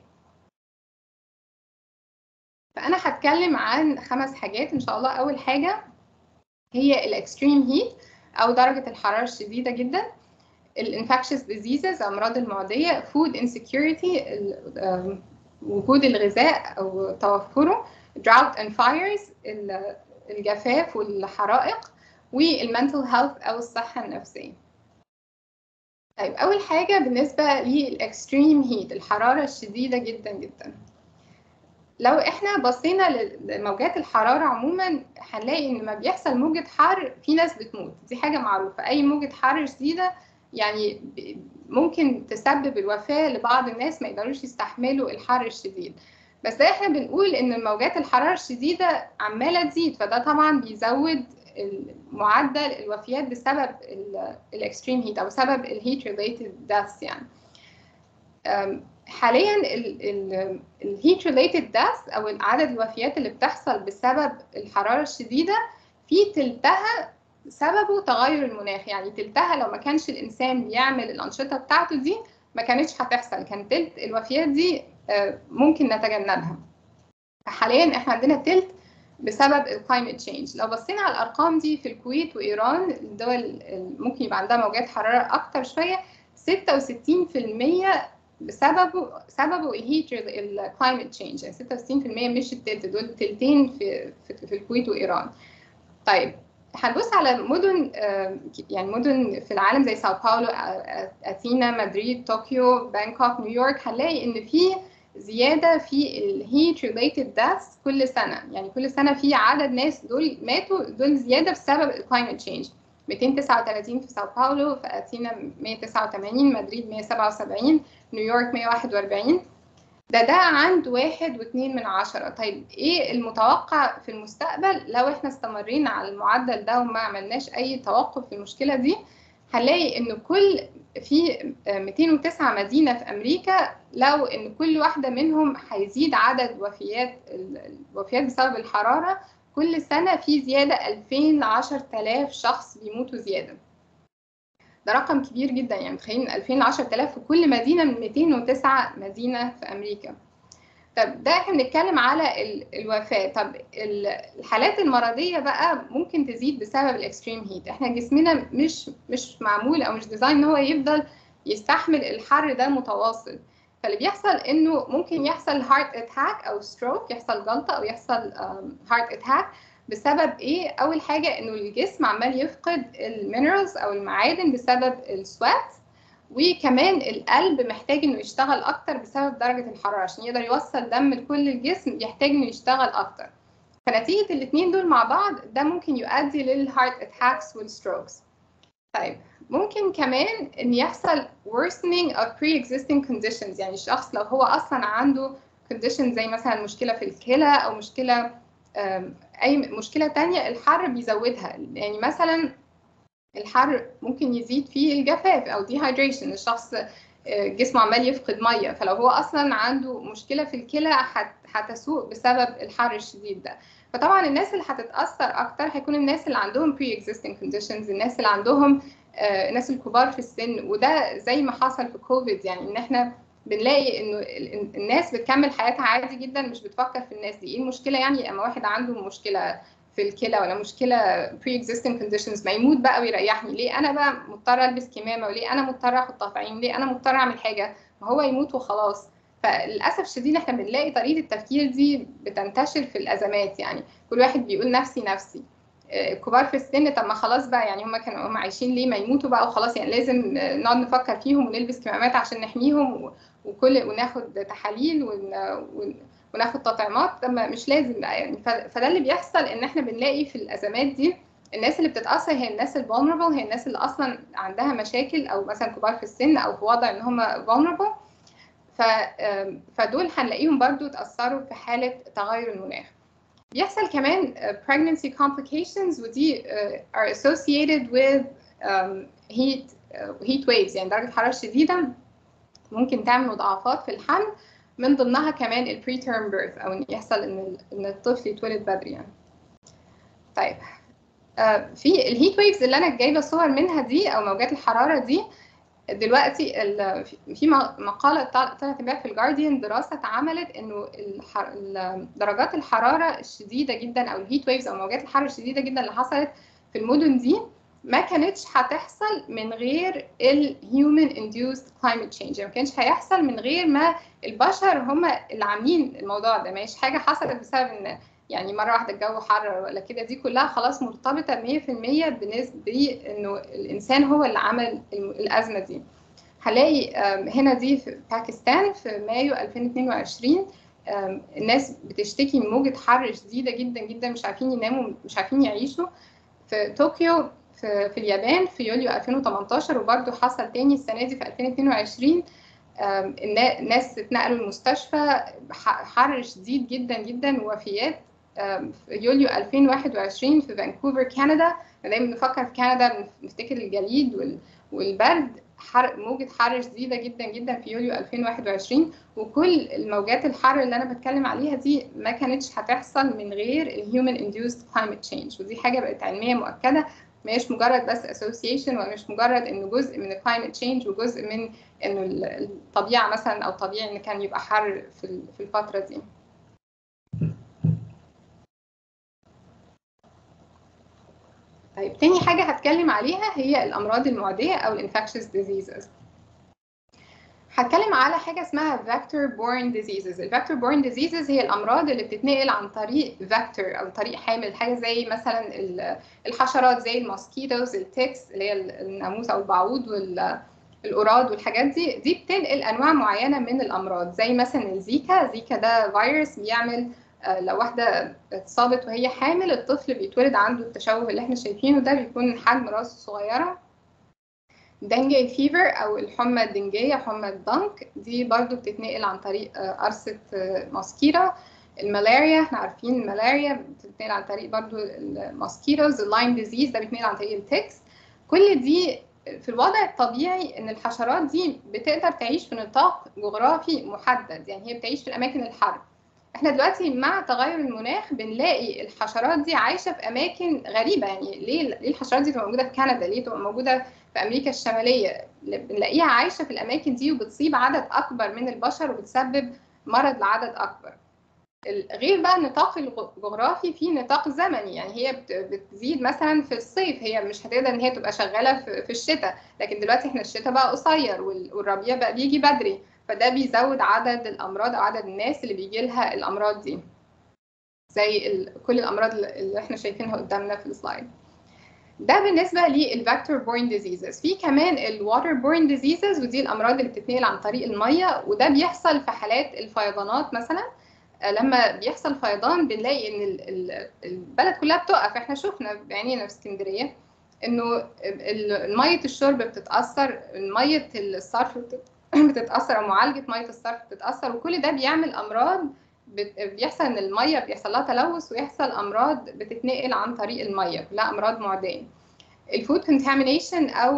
فانا هتكلم عن خمس حاجات ان شاء الله اول حاجه هي الاكستريم هيت او درجه الحراره الشديده جدا الانفكشس ديزيزز امراض المعديه فود انسكيورتي وجود الغذاء او توفره drought and fires الجفاف والحرائق والمنتل هيلث او الصحه النفسيه طيب اول حاجه بالنسبه للاكستريم هيت الحراره الشديده جدا جدا لو احنا بصينا لموجات الحرارة عموما هنلاقي ان لما بيحصل موجة حر في ناس بتموت دي حاجة معروفة اي موجة حر شديدة يعني ممكن تسبب الوفاة لبعض الناس ما يقدروش يستحملوا الحر الشديد بس احنا بنقول ان موجات الحرارة الشديدة عمالة تزيد فده طبعا بيزود معدل الوفيات بسبب الاكستريم هيت او بسبب الهيت ريليتد داث يعني حاليا الهيت ريليتد داث او عدد الوفيات اللي بتحصل بسبب الحراره الشديده في تلتها سببه تغير المناخ يعني تلتها لو ما كانش الانسان بيعمل الانشطه بتاعته دي ما كانتش هتحصل كان تلت الوفيات دي ممكن نتجنبها حاليا احنا عندنا تلت بسبب الكلايمت تشينج لو بصينا على الارقام دي في الكويت وايران الدول ممكن يبقى عندها موجات حراره اكتر شويه 66% بسببه سببه الهيت الكلايمت تشينج يعني 66% مش التلت دول تلتين في في, في الكويت وايران طيب هنبص على مدن يعني مدن في العالم زي ساو باولو اثينا مدريد طوكيو بانكوك نيويورك هنلاقي ان في زياده في الهيت ريليتد deaths كل سنه يعني كل سنه في عدد ناس دول ماتوا دول زياده بسبب الكلايمت تشينج 239 في ساو باولو في اثينا 189 مدريد 177 نيويورك 141 ده ده عند واحد واتنين من عشرة طيب ايه المتوقع في المستقبل لو احنا استمرينا على المعدل ده وما عملناش اي توقف في المشكلة دي هنلاقي ان كل في 209 مدينة في امريكا لو ان كل واحدة منهم هيزيد عدد وفيات الوفيات بسبب الحرارة كل سنة في زيادة 2000 ل 10000 شخص بيموتوا زيادة ده رقم كبير جدا يعني متخيلين 2000 ل 10000 في كل مدينه من 209 مدينه في امريكا طب ده احنا بنتكلم على الوفاه طب الحالات المرضيه بقى ممكن تزيد بسبب الاكستريم هيت احنا جسمنا مش مش معمول او مش ديزاين ان هو يفضل يستحمل الحر ده متواصل فاللي بيحصل انه ممكن يحصل هارت اتاك او ستروك يحصل جلطه او يحصل هارت اتاك بسبب ايه اول حاجه انه الجسم عمال يفقد المينرالز او المعادن بسبب السوات وكمان القلب محتاج انه يشتغل اكتر بسبب درجه الحراره عشان يقدر يوصل دم لكل الجسم يحتاج انه يشتغل اكتر فنتيجه الاثنين دول مع بعض ده ممكن يؤدي للهارت اتاكس والستروكس طيب ممكن كمان ان يحصل worsening of pre-existing conditions يعني الشخص لو هو اصلا عنده condition زي مثلا مشكله في الكلى او مشكله اي مشكله تانية الحر بيزودها يعني مثلا الحر ممكن يزيد فيه الجفاف او dehydration الشخص جسمه عمال يفقد ميه فلو هو اصلا عنده مشكله في الكلى هتسوء بسبب الحر الشديد ده فطبعا الناس اللي هتتاثر اكتر هيكون الناس اللي عندهم pre existing conditions الناس اللي عندهم الناس الكبار في السن وده زي ما حصل في كوفيد يعني ان احنا بنلاقي انه الناس بتكمل حياتها عادي جدا مش بتفكر في الناس دي ايه المشكله يعني اما واحد عنده مشكله في الكلى ولا مشكله pre existing conditions ما يموت بقى ويريحني ليه انا بقى مضطره البس كمامه وليه انا مضطره احط تطعيم ليه انا مضطره اعمل حاجه ما هو يموت وخلاص فللاسف الشديد احنا بنلاقي طريقه التفكير دي بتنتشر في الازمات يعني كل واحد بيقول نفسي نفسي كبار في السن طب ما خلاص بقى يعني هم كانوا هم عايشين ليه ما يموتوا بقى وخلاص يعني لازم نقعد نفكر فيهم ونلبس كمامات عشان نحميهم وكل وناخد تحاليل ون... وناخد تطعيمات طب مش لازم بقى يعني فده اللي بيحصل ان احنا بنلاقي في الازمات دي الناس اللي بتتاثر هي الناس الفولنربل هي الناس اللي اصلا عندها مشاكل او مثلا كبار في السن او في وضع ان هم فولنربل ف... فدول هنلاقيهم برضو اتاثروا في حاله تغير المناخ بيحصل كمان pregnancy complications ودي are associated with um, heat uh, heat waves يعني درجة حرارة شديدة ممكن تعمل مضاعفات في الحمل من ضمنها كمان ال preterm birth أو إن يحصل إن إن الطفل يتولد بدري يعني. طيب uh, في الهيت ويفز اللي أنا جايبة صور منها دي أو موجات الحرارة دي دلوقتي في مقاله طلعت امبارح في الجارديان دراسه اتعملت انه درجات الحراره الشديده جدا او الهيت ويفز او موجات الحراره الشديده جدا اللي حصلت في المدن دي ما كانتش هتحصل من غير الهيومن انديوست كلايمت تشينج ما كانش هيحصل من غير ما البشر هم اللي عاملين الموضوع ده مش حاجه حصلت بسبب ان يعني مره واحده الجو حر ولا كده دي كلها خلاص مرتبطه 100% بنسبه انه الانسان هو اللي عمل الازمه دي هلاقي هنا دي في باكستان في مايو 2022 الناس بتشتكي من موجه حر شديده جدا جدا مش عارفين يناموا مش عارفين يعيشوا في طوكيو في, في اليابان في يوليو 2018 وبرده حصل تاني السنه دي في 2022 الناس اتنقلوا المستشفى حر شديد جدا جدا ووفيات في يوليو 2021 في فانكوفر كندا دايما بنفكر في كندا بنفتكر الجليد والبرد حر موجة حر شديدة جدا جدا في يوليو 2021 وكل الموجات الحر اللي أنا بتكلم عليها دي ما كانتش هتحصل من غير الهيومن induced climate change ودي حاجة بقت علمية مؤكدة مش مجرد بس association ولا مش مجرد انه جزء من climate change وجزء من انه الطبيعه مثلا او طبيعي ان كان يبقى حر في في الفتره دي طيب تاني حاجه هتكلم عليها هي الامراض المعديه او الانفكشوس ديزيزز هتكلم على حاجه اسمها vector borne diseases الفيكتور borne diseases هي الامراض اللي بتتنقل عن طريق vector او طريق حامل حاجه زي مثلا الحشرات زي الموسكيتوز التكس اللي هي الناموس او البعوض وال الأوراد والحاجات دي دي بتنقل أنواع معينة من الأمراض زي مثلا الزيكا زيكا ده فيروس بيعمل لو واحدة اتصابت وهي حامل الطفل بيتولد عنده التشوه اللي احنا شايفينه ده بيكون حجم راسه صغيرة دنجي فيفر أو الحمى الدنجية حمى الضنك دي برضو بتتنقل عن طريق قرصة موسكيرا الملاريا احنا عارفين الملاريا بتتنقل عن طريق برضو الموسكيتوز اللاين ديزيز ده بيتنقل عن طريق التكس كل دي في الوضع الطبيعي ان الحشرات دي بتقدر تعيش في نطاق جغرافي محدد يعني هي بتعيش في الاماكن الحر احنا دلوقتي مع تغير المناخ بنلاقي الحشرات دي عايشه في اماكن غريبه يعني ليه ليه الحشرات دي تبقى موجوده في كندا ليه تبقى موجوده في امريكا الشماليه بنلاقيها عايشه في الاماكن دي وبتصيب عدد اكبر من البشر وبتسبب مرض لعدد اكبر غير بقى النطاق الجغرافي في نطاق زمني يعني هي بتزيد مثلا في الصيف هي مش هتقدر ان هي تبقى شغاله في الشتاء لكن دلوقتي احنا الشتاء بقى قصير والربيع بقى بيجي بدري فده بيزود عدد الامراض او عدد الناس اللي بيجي لها الامراض دي زي كل الامراض اللي احنا شايفينها قدامنا في السلايد ده بالنسبه للفاكتور بورن ديزيزز في كمان الواتر بورن ديزيزز ودي الامراض اللي بتتنقل عن طريق الميه وده بيحصل في حالات الفيضانات مثلا لما بيحصل فيضان بنلاقي ان البلد كلها بتقف احنا شفنا بعينينا في اسكندريه انه ميه الشرب بتتاثر ميه الصرف بتتاثر او معالجه ميه الصرف بتتاثر وكل ده بيعمل امراض بيحصل ان الميه بيحصل لها تلوث ويحصل امراض بتتنقل عن طريق الميه كلها امراض معديه الفود كونتامينيشن او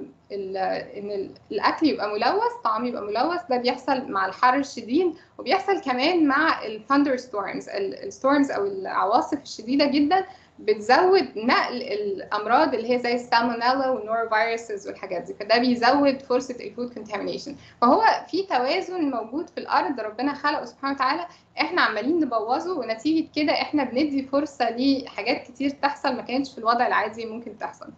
ان الاكل يبقى ملوث طعام يبقى ملوث ده بيحصل مع الحر الشديد وبيحصل كمان مع الثاندر ستورمز الستورمز او العواصف الشديده جدا بتزود نقل الامراض اللي هي زي السالمونيلا والنوروفيروسز والحاجات دي فده بيزود فرصه الفود كونتامينيشن فهو في توازن موجود في الارض ربنا خلقه سبحانه وتعالى احنا عمالين نبوظه ونتيجه كده احنا بندي فرصه لحاجات كتير تحصل ما كانتش في الوضع العادي ممكن تحصل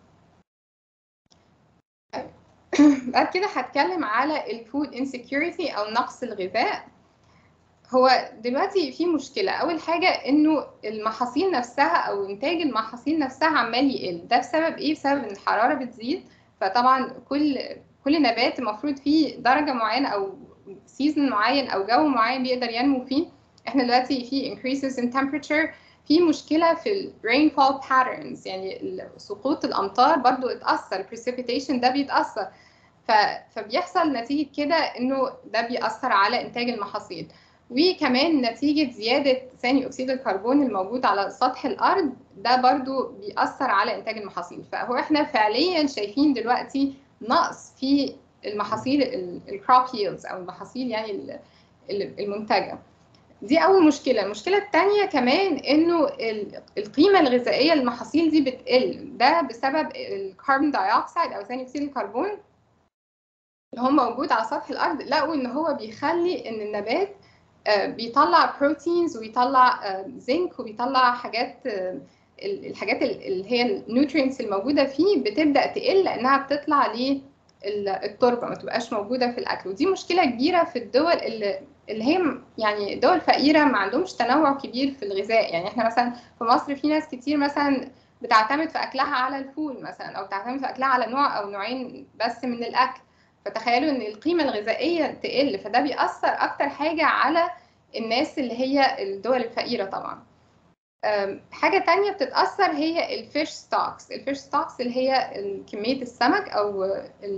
بعد كده هتكلم على الفود انسكيورتي او نقص الغذاء هو دلوقتي في مشكلة أول حاجة إنه المحاصيل نفسها أو إنتاج المحاصيل نفسها عمال يقل ده بسبب إيه؟ بسبب إن الحرارة بتزيد فطبعا كل كل نبات المفروض فيه درجة معينة أو سيزون معين أو جو معين بيقدر ينمو فيه إحنا دلوقتي في increases in temperature في مشكلة في ال rainfall patterns يعني سقوط الأمطار برضو اتأثر precipitation ده بيتأثر فبيحصل نتيجة كده إنه ده بيأثر على إنتاج المحاصيل وكمان نتيجة زيادة ثاني أكسيد الكربون الموجود على سطح الأرض ده برضو بيأثر على إنتاج المحاصيل فهو إحنا فعليا شايفين دلوقتي نقص في المحاصيل الكروب ييلدز أو المحاصيل يعني المنتجة دي أول مشكلة المشكلة الثانية كمان إنه القيمة الغذائية للمحاصيل دي بتقل ده بسبب الكربون دايوكسيد أو ثاني أكسيد الكربون اللي هو موجود على سطح الأرض لقوا إن هو بيخلي إن النبات بيطلع بروتينز ويطلع زنك وبيطلع حاجات الحاجات اللي هي النيوترينتس الموجوده فيه بتبدا تقل لانها بتطلع للتربه ما تبقاش موجوده في الاكل ودي مشكله كبيره في الدول اللي اللي هي يعني دول فقيره ما عندهمش تنوع كبير في الغذاء يعني احنا مثلا في مصر في ناس كتير مثلا بتعتمد في اكلها على الفول مثلا او بتعتمد في اكلها على نوع او نوعين بس من الاكل فتخيلوا ان القيمه الغذائيه تقل فده بيأثر اكتر حاجه على الناس اللي هي الدول الفقيره طبعا حاجه تانية بتتأثر هي الفيش ستوكس الفيش ستوكس اللي هي كميه السمك او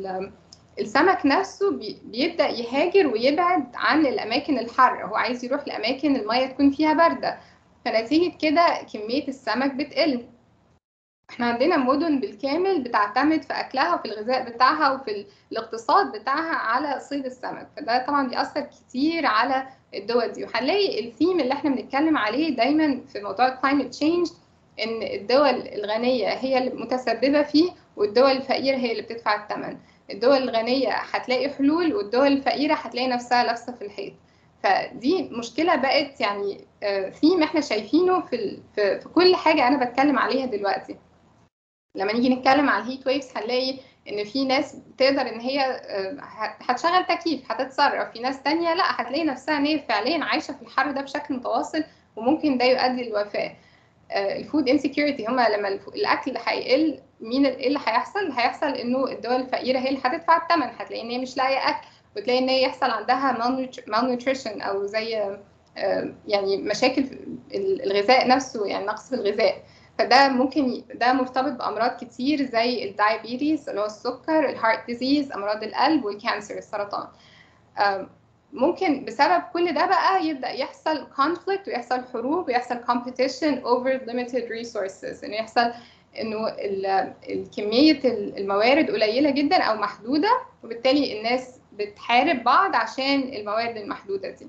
السمك نفسه بيبدأ يهاجر ويبعد عن الأماكن الحارة هو عايز يروح لأماكن المية تكون فيها باردة فنتيجة كده كمية السمك بتقل احنا عندنا مدن بالكامل بتعتمد في اكلها وفي الغذاء بتاعها وفي الاقتصاد بتاعها على صيد السمك فده طبعا بيأثر كتير على الدول دي وهنلاقي الثيم اللي احنا بنتكلم عليه دايما في موضوع الكلايمت تشينج ان الدول الغنيه هي اللي متسببه فيه والدول الفقيره هي اللي بتدفع الثمن الدول الغنيه هتلاقي حلول والدول الفقيره هتلاقي نفسها لابسه في الحيط فدي مشكله بقت يعني ثيم احنا شايفينه في في كل حاجه انا بتكلم عليها دلوقتي لما نيجي نتكلم على الهيت ويفز هنلاقي ان في ناس تقدر ان هي هتشغل تكييف هتتصرف في ناس تانية لا هتلاقي نفسها ان هي فعليا عايشه في الحر ده بشكل متواصل وممكن ده يؤدي للوفاه الفود انسكيورتي هما لما الاكل هيقل مين ايه اللي هيحصل هيحصل انه الدول الفقيره هي اللي هتدفع الثمن هتلاقي ان هي مش لاقيه اكل وتلاقي ان هي يحصل عندها malnutrition او زي يعني مشاكل الغذاء نفسه يعني نقص في الغذاء فده ممكن ده مرتبط بامراض كتير زي الدايابيتيز اللي هو السكر الهارت ديزيز امراض القلب والكانسر السرطان ممكن بسبب كل ده بقى يبدا يحصل conflict ويحصل حروب ويحصل competition over limited resources انه يحصل انه كميه الموارد قليله جدا او محدوده وبالتالي الناس بتحارب بعض عشان الموارد المحدوده دي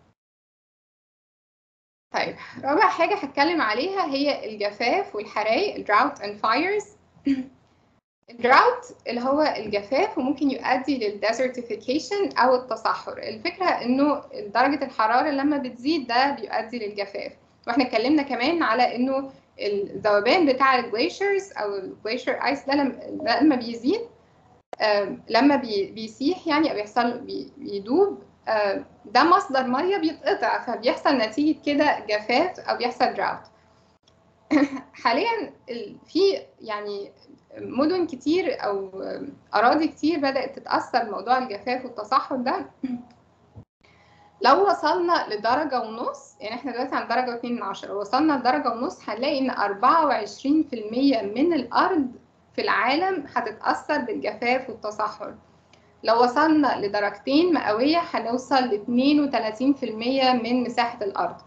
طيب رابع حاجة هتكلم عليها هي الجفاف والحرايق drought and fires الدراوت اللي هو الجفاف وممكن يؤدي للديزرتيفيكيشن او التصحر الفكره انه درجه الحراره لما بتزيد ده بيؤدي للجفاف واحنا اتكلمنا كمان على انه الذوبان بتاع الجليشرز او الجليشر ايس ده لما, لما بيزيد لما بي بيسيح يعني او بيحصل بي بيدوب ده مصدر ميه بيتقطع فبيحصل نتيجه كده جفاف او بيحصل دراوت حاليا في يعني مدن كتير او اراضي كتير بدات تتاثر بموضوع الجفاف والتصحر ده لو وصلنا لدرجة ونص يعني احنا دلوقتي عند درجة واتنين من عشرة وصلنا لدرجة ونص هنلاقي ان أربعة وعشرين في المية من الأرض في العالم هتتأثر بالجفاف والتصحر لو وصلنا لدرجتين مئوية هنوصل لاتنين وتلاتين في المية من مساحة الأرض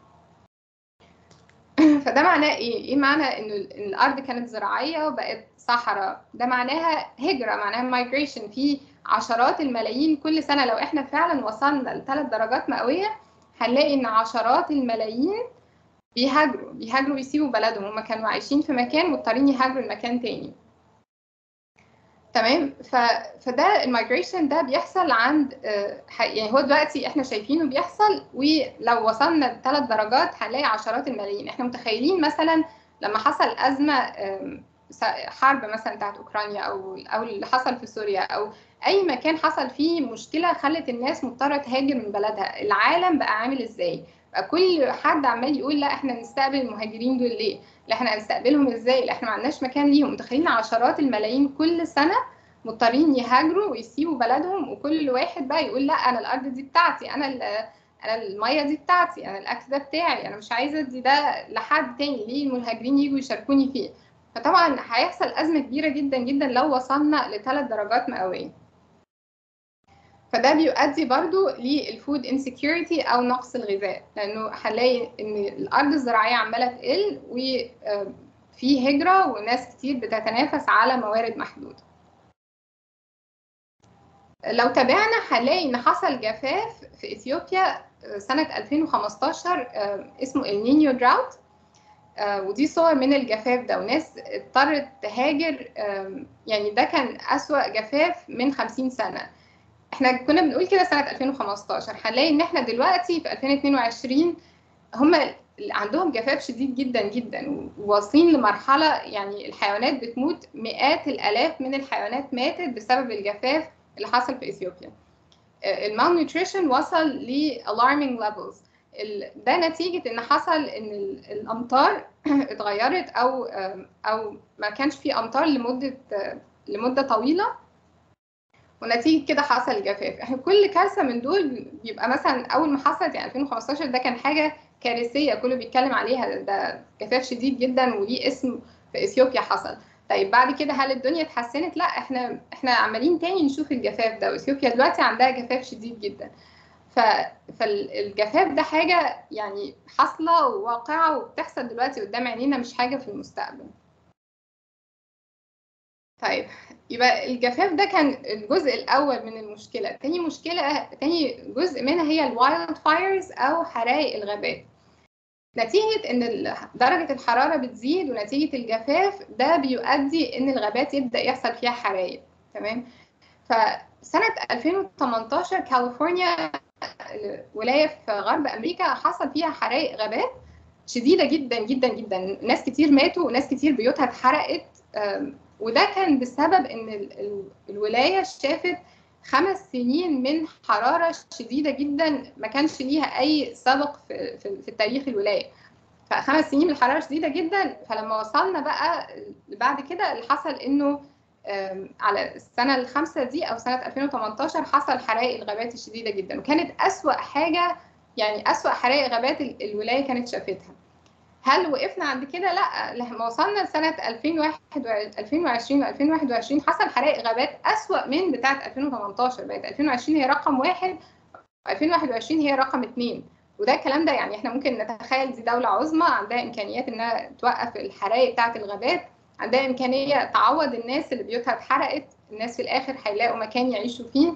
فده معناه ايه؟ ايه معنى ان الارض كانت زراعيه وبقت صحراء؟ ده معناها هجره معناها مايجريشن في عشرات الملايين كل سنه لو احنا فعلا وصلنا لثلاث درجات مئويه هنلاقي ان عشرات الملايين بيهاجروا بيهاجروا ويسيبوا بلدهم هم كانوا عايشين في مكان مضطرين يهاجروا لمكان تاني تمام ف... فده المايجريشن ده بيحصل عند يعني هو دلوقتي احنا شايفينه بيحصل ولو وصلنا لثلاث درجات هنلاقي عشرات الملايين احنا متخيلين مثلا لما حصل ازمه حرب مثلا بتاعت اوكرانيا او او اللي حصل في سوريا او اي مكان حصل فيه مشكله خلت الناس مضطره تهاجر من بلدها العالم بقى عامل ازاي بقى كل حد عمال يقول لا احنا نستقبل المهاجرين دول ليه لا احنا هنستقبلهم ازاي لا احنا ما عندناش مكان ليهم متخيلين عشرات الملايين كل سنه مضطرين يهاجروا ويسيبوا بلدهم وكل واحد بقى يقول لا انا الارض دي بتاعتي انا انا الميه دي بتاعتي انا الاكل ده بتاعي انا مش عايزه ادي ده لحد تاني ليه المهاجرين يجوا يشاركوني فيه فطبعا هيحصل ازمه كبيره جدا جدا لو وصلنا لثلاث درجات مئويه فده بيؤدي برضو للفود انسكيورتي او نقص الغذاء لانه هنلاقي ان الارض الزراعيه عماله تقل وفي هجره وناس كتير بتتنافس على موارد محدوده لو تابعنا هنلاقي ان حصل جفاف في اثيوبيا سنه 2015 اسمه النينيو دراوت ودي صور من الجفاف ده وناس اضطرت تهاجر يعني ده كان أسوأ جفاف من 50 سنة احنا كنا بنقول كده سنة 2015 هنلاقي ان احنا دلوقتي في 2022 هم عندهم جفاف شديد جدا جدا وواصلين لمرحلة يعني الحيوانات بتموت مئات الآلاف من الحيوانات ماتت بسبب الجفاف اللي حصل في اثيوبيا المالنيوتريشن وصل ل alarming levels ده نتيجة إن حصل إن الأمطار اتغيرت أو أو ما كانش في أمطار لمدة لمدة طويلة ونتيجة كده حصل جفاف احنا كل كارثة من دول بيبقى مثلا أول ما حصلت يعني 2015 ده كان حاجة كارثية كله بيتكلم عليها ده جفاف شديد جدا وليه اسم في إثيوبيا حصل طيب بعد كده هل الدنيا اتحسنت؟ لا احنا احنا عمالين تاني نشوف الجفاف ده واثيوبيا دلوقتي عندها جفاف شديد جدا ف... فالجفاف ده حاجة يعني حاصلة وواقعة وبتحصل دلوقتي قدام عينينا مش حاجة في المستقبل طيب يبقى الجفاف ده كان الجزء الأول من المشكلة تاني مشكلة تاني جزء منها هي الوايلد فايرز أو حرائق الغابات نتيجة إن درجة الحرارة بتزيد ونتيجة الجفاف ده بيؤدي إن الغابات يبدأ يحصل فيها حرائق تمام فسنة 2018 كاليفورنيا ولاية في غرب أمريكا حصل فيها حرائق غابات شديدة جدا جدا جدا ناس كتير ماتوا وناس كتير بيوتها اتحرقت وده كان بسبب إن الولاية شافت خمس سنين من حرارة شديدة جدا ما كانش ليها أي سابق في, في, في التاريخ الولاية فخمس سنين من الحراره شديده جدا فلما وصلنا بقى بعد كده اللي حصل انه على السنه الخامسه دي او سنه 2018 حصل حرائق الغابات الشديده جدا وكانت اسوا حاجه يعني اسوا حرائق غابات الولايه كانت شافتها هل وقفنا عند كده لا لما وصلنا لسنه 2020 و2021 حصل حرائق غابات اسوا من بتاعه 2018 بقت 2020 هي رقم واحد و2021 هي رقم اثنين وده الكلام ده يعني احنا ممكن نتخيل دي دوله عظمى عندها امكانيات انها توقف الحرائق بتاعه الغابات عندها امكانيه تعوض الناس اللي بيوتها اتحرقت الناس في الاخر هيلاقوا مكان يعيشوا فيه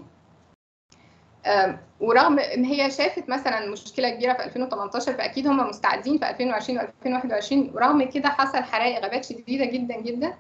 ورغم ان هي شافت مثلا مشكله كبيره في 2018 فاكيد هم مستعدين في 2020 و2021 ورغم كده حصل حرائق غابات شديده جدا جدا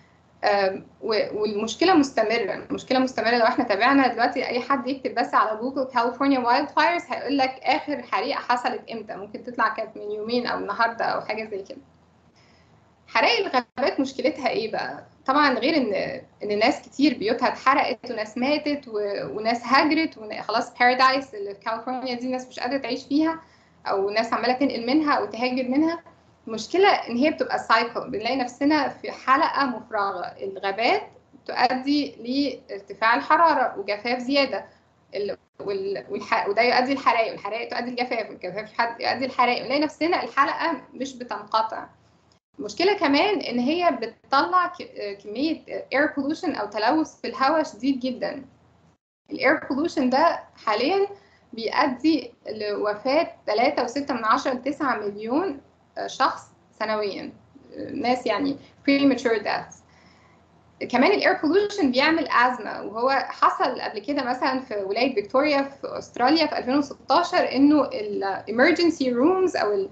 والمشكله مستمره المشكله مستمره لو احنا تابعنا دلوقتي اي حد يكتب بس على جوجل كاليفورنيا وايلد فايرز هيقول لك اخر حريقه حصلت امتى ممكن تطلع كانت من يومين او النهارده او حاجه زي كده حرائق الغابات مشكلتها ايه بقى طبعا غير ان ان ناس كتير بيوتها اتحرقت وناس ماتت و... وناس هاجرت وخلاص بارادايس اللي في كاليفورنيا دي ناس مش قادره تعيش فيها او ناس عماله تنقل منها او تهاجر منها المشكله ان هي بتبقى سايكل بنلاقي نفسنا في حلقه مفرغه الغابات تؤدي لارتفاع الحراره وجفاف زياده ال... وال... والح... وده يؤدي الحرائق والحرائق تؤدي الجفاف والجفاف يؤدي الحرائق ونلاقي نفسنا الحلقه مش بتنقطع المشكله كمان ان هي بتطلع كميه air pollution او تلوث في الهواء شديد جدا الاير pollution ده حاليا بيؤدي لوفاه 3.6 من 10 ل 9 مليون شخص سنويا ناس يعني premature deaths كمان الاير pollution بيعمل ازمه وهو حصل قبل كده مثلا في ولايه فيكتوريا في استراليا في 2016 انه الامرجنسي رومز او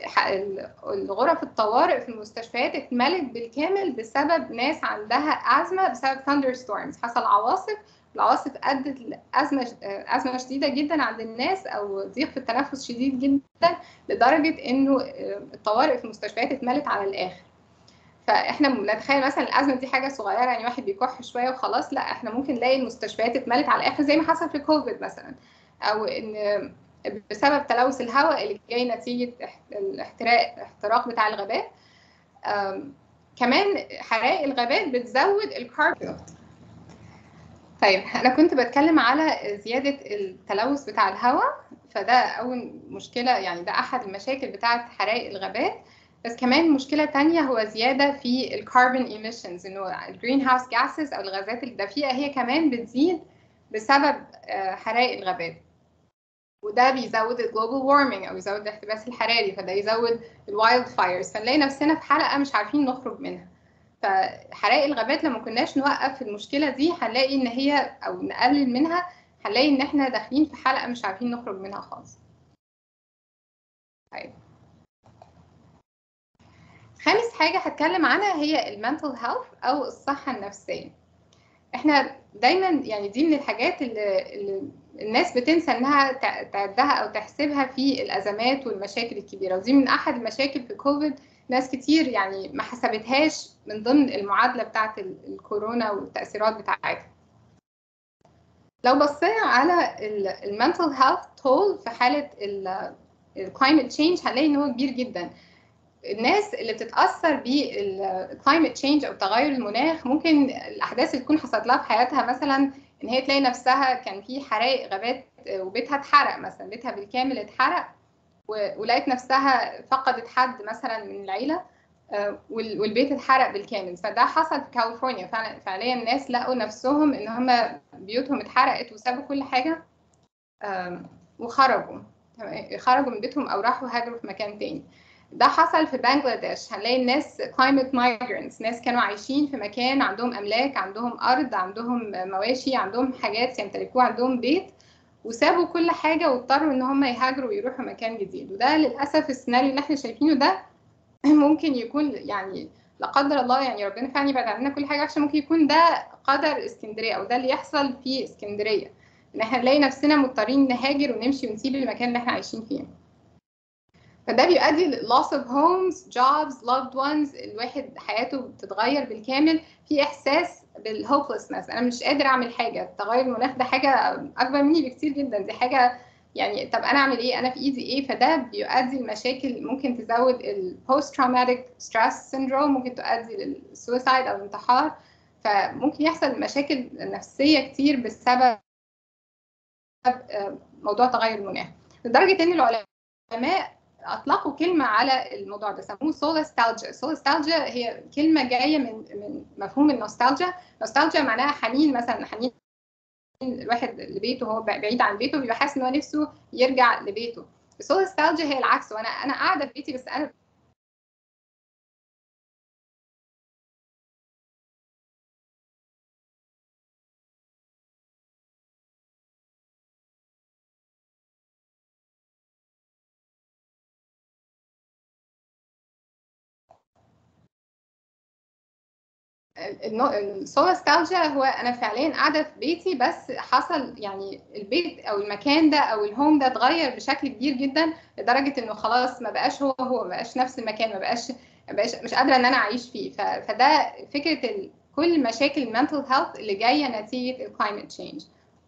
الغرف الطوارئ في المستشفيات اتملت بالكامل بسبب ناس عندها أزمة بسبب ثاندر ستورمز حصل عواصف العواصف أدت لأزمة أزمة شديدة جدا عند الناس أو ضيق في التنفس شديد جدا لدرجة إنه الطوارئ في المستشفيات اتملت على الآخر فاحنا نتخيل مثلا الازمه دي حاجه صغيره يعني واحد بيكح شويه وخلاص لا احنا ممكن نلاقي المستشفيات اتملت على الاخر زي ما حصل في كوفيد مثلا او ان بسبب تلوث الهواء اللي جاي نتيجه الاحتراق الاحتراق بتاع الغابات كمان حرائق الغابات بتزود الكاربون طيب انا كنت بتكلم على زياده التلوث بتاع الهواء فده اول مشكله يعني ده احد المشاكل بتاعه حرائق الغابات بس كمان مشكله تانية هو زياده في الكربون ايميشنز انه الجرين هاوس جاسز او الغازات الدفيئه هي كمان بتزيد بسبب حرائق الغابات وده بيزود الجلوبال وارمنج او يزود الاحتباس الحراري فده يزود الوايلد فايرز فنلاقي نفسنا في حلقه مش عارفين نخرج منها فحرائق الغابات لما كناش نوقف المشكله دي هنلاقي ان هي او نقلل منها هنلاقي ان احنا داخلين في حلقه مش عارفين نخرج منها خالص طيب خامس حاجه هتكلم عنها هي المنتل هيلث او الصحه النفسيه احنا دايما يعني دي من الحاجات اللي, اللي الناس بتنسى انها تعدها او تحسبها في الازمات والمشاكل الكبيره ودي من احد المشاكل في كوفيد ناس كتير يعني ما حسبتهاش من ضمن المعادله بتاعه الكورونا والتاثيرات بتاعتها لو بصينا على المنتل هيلث تول في حاله الكلايمت تشينج هنلاقي ان هو كبير جدا الناس اللي بتتاثر بالكلايمت تشينج او تغير المناخ ممكن الاحداث اللي تكون حصلت لها في حياتها مثلا ان هي تلاقي نفسها كان في حرائق غابات وبيتها اتحرق مثلا بيتها بالكامل اتحرق ولقيت نفسها فقدت حد مثلا من العيله والبيت اتحرق بالكامل فده حصل في كاليفورنيا فعلا فعليا الناس لقوا نفسهم ان هم بيوتهم اتحرقت وسابوا كل حاجه وخرجوا خرجوا من بيتهم او راحوا هاجروا في مكان تاني ده حصل في بنجلاديش هنلاقي الناس climate migrants ناس كانوا عايشين في مكان عندهم املاك عندهم ارض عندهم مواشي عندهم حاجات يمتلكوها عندهم بيت وسابوا كل حاجه واضطروا ان هم يهاجروا ويروحوا مكان جديد وده للاسف السيناريو اللي احنا شايفينه ده ممكن يكون يعني لا قدر الله يعني ربنا فعلا يبعد عننا كل حاجه عشان ممكن يكون ده قدر اسكندريه او ده اللي يحصل في اسكندريه ان احنا نلاقي نفسنا مضطرين نهاجر ونمشي ونسيب المكان اللي احنا عايشين فيه فده بيؤدي ل loss of homes, jobs, loved ones الواحد حياته بتتغير بالكامل في احساس بالهوبلسنس انا مش قادر اعمل حاجه تغير المناخ ده حاجه اكبر مني بكتير جدا دي حاجه يعني طب انا اعمل ايه انا في ايدي ايه فده بيؤدي لمشاكل ممكن تزود البوست تروماتيك ستريس سيندروم ممكن تؤدي للسويسايد او الانتحار فممكن يحصل مشاكل نفسيه كتير بسبب موضوع تغير المناخ لدرجه ان العلماء اطلقوا كلمه على الموضوع ده سموه سولستالجيا سولستالجيا هي كلمه جايه من من مفهوم النوستالجيا نوستالجيا معناها حنين مثلا حنين الواحد لبيته هو بعيد عن بيته بيبقى حاسس ان هو نفسه يرجع لبيته السولستالجيا هي العكس وانا انا قاعده في بيتي بس انا السولستالجيا هو انا فعليا قاعده في بيتي بس حصل يعني البيت او المكان ده او الهوم ده اتغير بشكل كبير جدا لدرجه انه خلاص ما بقاش هو هو ما بقاش نفس المكان ما بقاش ما بقاش مش قادره ان انا اعيش فيه فده فكره كل مشاكل المنتل هيلث اللي جايه نتيجه الكلايمت تشينج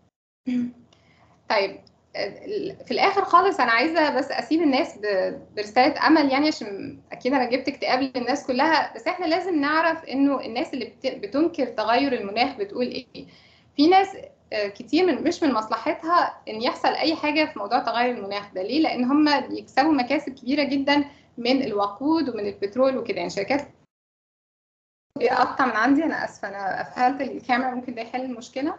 طيب في الاخر خالص انا عايزه بس اسيب الناس برساله امل يعني عشان اكيد انا جبت اكتئاب للناس كلها بس احنا لازم نعرف انه الناس اللي بتنكر تغير المناخ بتقول ايه في ناس كتير من مش من مصلحتها ان يحصل اي حاجه في موضوع تغير المناخ ده ليه لان هم بيكسبوا مكاسب كبيره جدا من الوقود ومن البترول وكده يعني شركات بيقطع من عندي انا اسفه انا قفلت الكاميرا ممكن ده يحل المشكله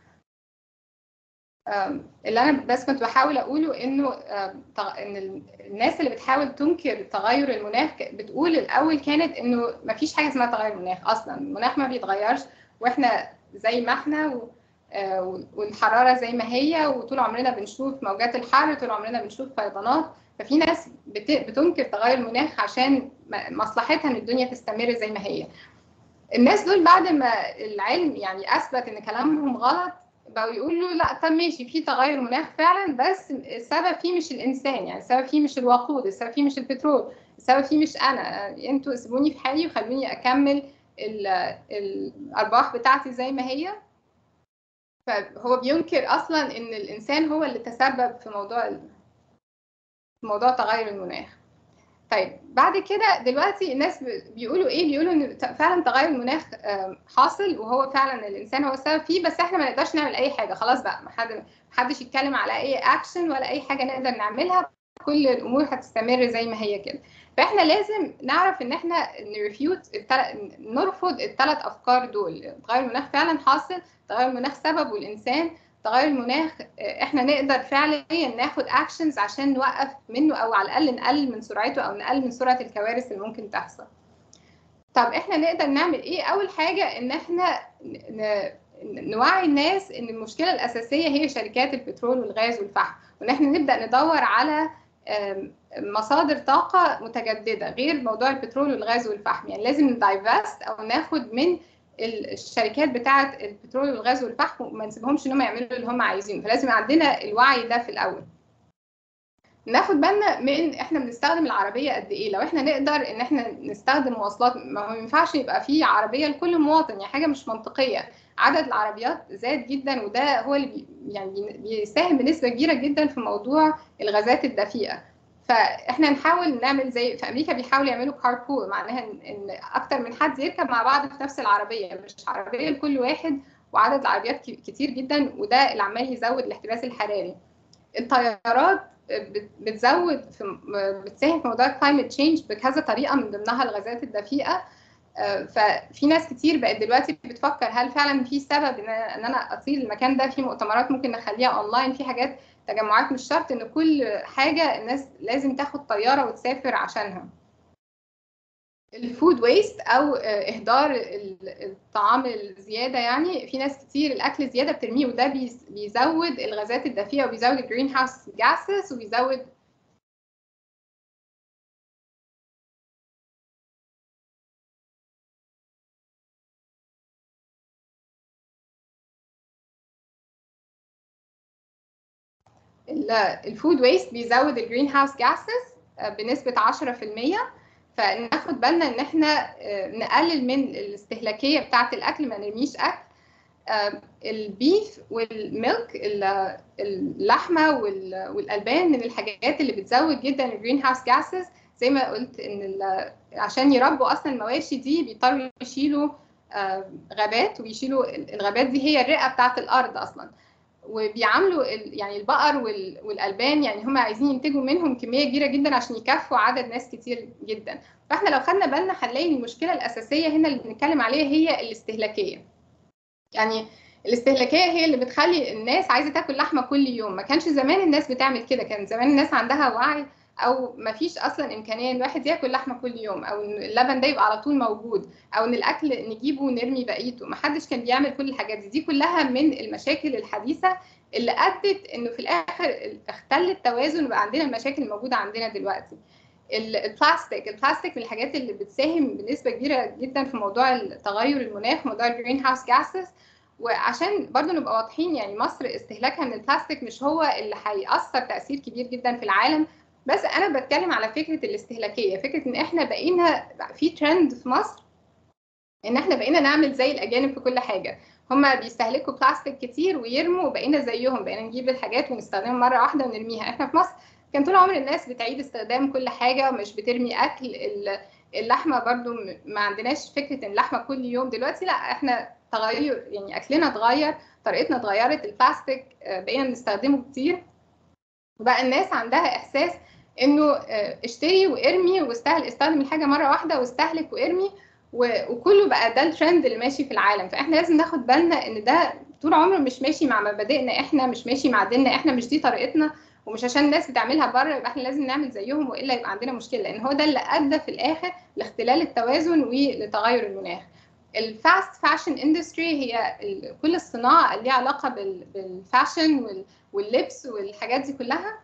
اللي انا بس كنت بحاول اقوله انه ان الناس اللي بتحاول تنكر تغير المناخ بتقول الاول كانت انه ما فيش حاجه اسمها تغير المناخ اصلا المناخ ما بيتغيرش واحنا زي ما احنا والحراره زي ما هي وطول عمرنا بنشوف موجات الحر طول عمرنا بنشوف فيضانات ففي ناس بتنكر تغير المناخ عشان مصلحتها ان الدنيا تستمر زي ما هي الناس دول بعد ما العلم يعني اثبت ان كلامهم غلط بقوا يقولوا لا طب ماشي في تغير مناخ فعلا بس السبب فيه مش الانسان يعني السبب فيه مش الوقود السبب فيه مش البترول السبب فيه مش انا انتوا سيبوني في حالي وخلوني اكمل الارباح بتاعتي زي ما هي فهو بينكر اصلا ان الانسان هو اللي تسبب في موضوع في موضوع تغير المناخ طيب بعد كده دلوقتي الناس بيقولوا ايه بيقولوا ان فعلا تغير المناخ حاصل وهو فعلا الانسان هو السبب فيه بس احنا ما نقدرش نعمل اي حاجه خلاص بقى ما حد حدش يتكلم على اي اكشن ولا اي حاجه نقدر نعملها كل الامور هتستمر زي ما هي كده فاحنا لازم نعرف ان احنا نرفيوت التل... نرفض الثلاث افكار دول تغير المناخ فعلا حاصل تغير المناخ سببه الانسان تغير المناخ احنا نقدر فعليا ناخد اكشنز عشان نوقف منه او على الاقل نقلل من سرعته او نقلل من سرعه الكوارث اللي ممكن تحصل طب احنا نقدر نعمل ايه اول حاجه ان احنا نوعي الناس ان المشكله الاساسيه هي شركات البترول والغاز والفحم وان احنا نبدا ندور على مصادر طاقه متجدده غير موضوع البترول والغاز والفحم يعني لازم ندايفست او ناخد من الشركات بتاعه البترول والغاز والفحم وما نسيبهمش ان هم يعملوا اللي هم عايزينه فلازم عندنا الوعي ده في الاول ناخد بالنا من احنا بنستخدم العربيه قد ايه لو احنا نقدر ان احنا نستخدم مواصلات ما ينفعش يبقى في عربيه لكل مواطن يعني حاجه مش منطقيه عدد العربيات زاد جدا وده هو اللي بي يعني بيساهم بنسبه كبيره جدا في موضوع الغازات الدفيئه فاحنا نحاول نعمل زي في امريكا بيحاولوا يعملوا كاربول معناها ان اكتر من حد يركب مع بعض في نفس العربيه مش عربيه لكل واحد وعدد العربيات كتير جدا وده اللي عمال يزود الاحتباس الحراري الطيارات بتزود في بتساهم في موضوع الكلايمت تشينج بكذا طريقه من ضمنها الغازات الدفيئه ففي ناس كتير بقت دلوقتي بتفكر هل فعلا في سبب ان انا اطير المكان ده في مؤتمرات ممكن نخليها اونلاين في حاجات تجمعات مش شرط ان كل حاجه الناس لازم تاخد طياره وتسافر عشانها الفود ويست او اهدار الطعام الزياده يعني في ناس كتير الاكل زياده بترميه وده بيزود الغازات الدفيئه وبيزود الجرين هاوس جاسز وبيزود الفود ويست بيزود الجرين هاوس جاسز بنسبه 10% فناخد بالنا ان احنا نقلل من الاستهلاكيه بتاعه الاكل ما نرميش اكل البيف والميلك اللحمه والالبان من الحاجات اللي بتزود جدا الجرين هاوس جاسز زي ما قلت ان عشان يربوا اصلا المواشي دي بيضطروا يشيلوا غابات ويشيلوا الغابات دي هي الرئه بتاعه الارض اصلا وبيعاملوا يعني البقر والالبان يعني هم عايزين ينتجوا منهم كميه كبيره جدا عشان يكفوا عدد ناس كتير جدا فاحنا لو خدنا بالنا هنلاقي المشكله الاساسيه هنا اللي بنتكلم عليها هي الاستهلاكيه يعني الاستهلاكيه هي اللي بتخلي الناس عايزه تاكل لحمه كل يوم ما كانش زمان الناس بتعمل كده كان زمان الناس عندها وعي او ما فيش اصلا امكانيه ان الواحد ياكل لحمه كل يوم او ان اللبن ده يبقى على طول موجود او ان الاكل نجيبه ونرمي بقيته ما حدش كان بيعمل كل الحاجات دي دي كلها من المشاكل الحديثه اللي ادت انه في الاخر اختل التوازن وبقى عندنا المشاكل الموجوده عندنا دلوقتي البلاستيك البلاستيك من الحاجات اللي بتساهم بنسبه كبيره جدا في موضوع تغير المناخ موضوع الجرين هاوس جاسز وعشان برضو نبقى واضحين يعني مصر استهلاكها من البلاستيك مش هو اللي هيأثر تأثير كبير جدا في العالم بس انا بتكلم على فكره الاستهلاكيه فكره ان احنا بقينا في ترند في مصر ان احنا بقينا نعمل زي الاجانب في كل حاجه هما بيستهلكوا بلاستيك كتير ويرموا وبقينا زيهم بقينا نجيب الحاجات ونستخدمها مره واحده ونرميها احنا في مصر كان طول عمر الناس بتعيد استخدام كل حاجه ومش بترمي اكل اللحمه برضو ما عندناش فكره ان اللحمه كل يوم دلوقتي لا احنا تغير يعني اكلنا اتغير طريقتنا اتغيرت البلاستيك بقينا بنستخدمه كتير وبقى الناس عندها احساس انه اشتري وارمي واستهل استخدم الحاجه مره واحده واستهلك وارمي وكله بقى ده الترند اللي ماشي في العالم فاحنا لازم ناخد بالنا ان ده طول عمره مش ماشي مع مبادئنا احنا مش ماشي مع ديننا احنا مش دي طريقتنا ومش عشان الناس بتعملها بره يبقى احنا لازم نعمل زيهم والا يبقى عندنا مشكله لان هو ده اللي ادى في الاخر لاختلال التوازن ولتغير المناخ الفاست فاشن اندستري هي كل الصناعه اللي ليها علاقه بالفاشن واللبس والحاجات دي كلها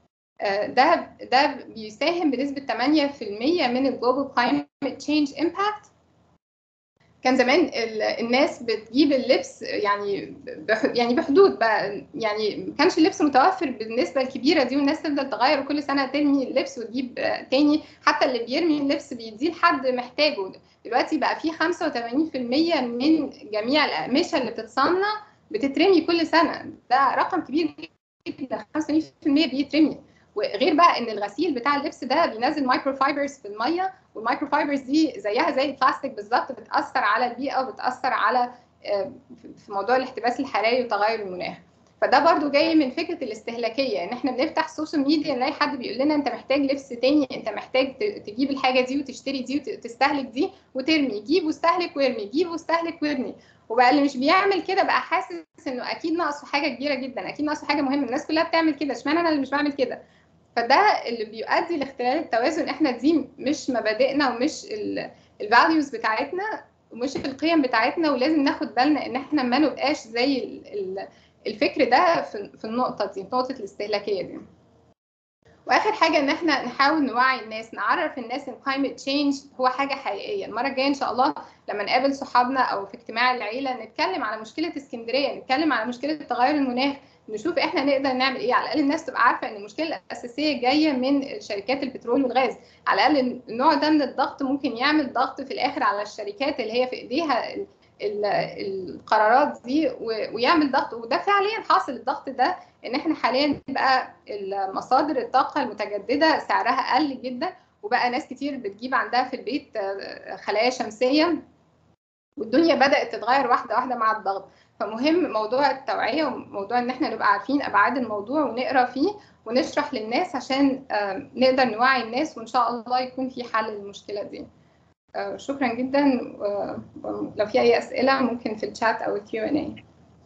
ده ده بيساهم بنسبه 8% من الجلوبال كلايمت تشينج امباكت كان زمان الناس بتجيب اللبس يعني يعني بحدود بقى يعني ما كانش اللبس متوفر بالنسبه الكبيره دي والناس تفضل تغير وكل سنه ترمي اللبس وتجيب تاني حتى اللي بيرمي اللبس بيديه لحد محتاجه دلوقتي بقى في 85% من جميع الاقمشه اللي بتتصنع بتترمي كل سنه ده رقم كبير جدا 85% بيترمي وغير بقى ان الغسيل بتاع اللبس ده بينزل مايكرو فايبرز في الميه والمايكرو فايبرز دي زيها زي البلاستيك بالظبط بتاثر على البيئه وبتاثر على في موضوع الاحتباس الحراري وتغير المناخ فده برضو جاي من فكره الاستهلاكيه ان احنا بنفتح السوشيال ميديا نلاقي حد بيقول لنا انت محتاج لبس تاني انت محتاج تجيب الحاجه دي وتشتري دي وتستهلك دي وترمي جيب واستهلك وارمي جيب واستهلك وارمي وبقى اللي مش بيعمل كده بقى حاسس انه اكيد ناقصه حاجه كبيره جدا اكيد ناقصه حاجه مهمه الناس كلها بتعمل كده اشمعنى انا اللي مش بعمل كده فده اللي بيؤدي لاختلال التوازن احنا دي مش مبادئنا ومش الفاليوز بتاعتنا ومش القيم بتاعتنا ولازم ناخد بالنا ان احنا ما نبقاش زي الفكر ده في النقطه دي نقطه الاستهلاكيه دي واخر حاجه ان احنا نحاول نوعي الناس نعرف الناس ان climate تشينج هو حاجه حقيقيه المره الجايه ان شاء الله لما نقابل صحابنا او في اجتماع العيله نتكلم على مشكله اسكندريه نتكلم على مشكله تغير المناخ نشوف احنا نقدر نعمل ايه على الاقل الناس تبقى عارفه ان المشكله الاساسيه جايه من شركات البترول والغاز على الاقل النوع ده من الضغط ممكن يعمل ضغط في الاخر على الشركات اللي هي في ايديها القرارات دي ويعمل ضغط وده فعليا حاصل الضغط ده ان احنا حاليا بقى مصادر الطاقه المتجدده سعرها قل جدا وبقى ناس كتير بتجيب عندها في البيت خلايا شمسيه والدنيا بدات تتغير واحده واحده مع الضغط فمهم موضوع التوعيه وموضوع ان احنا نبقى عارفين ابعاد الموضوع ونقرا فيه ونشرح للناس عشان نقدر نوعي الناس وان شاء الله يكون في حل للمشكله دي شكرا جدا لو في اي اسئله ممكن في الشات او الكيو ان اي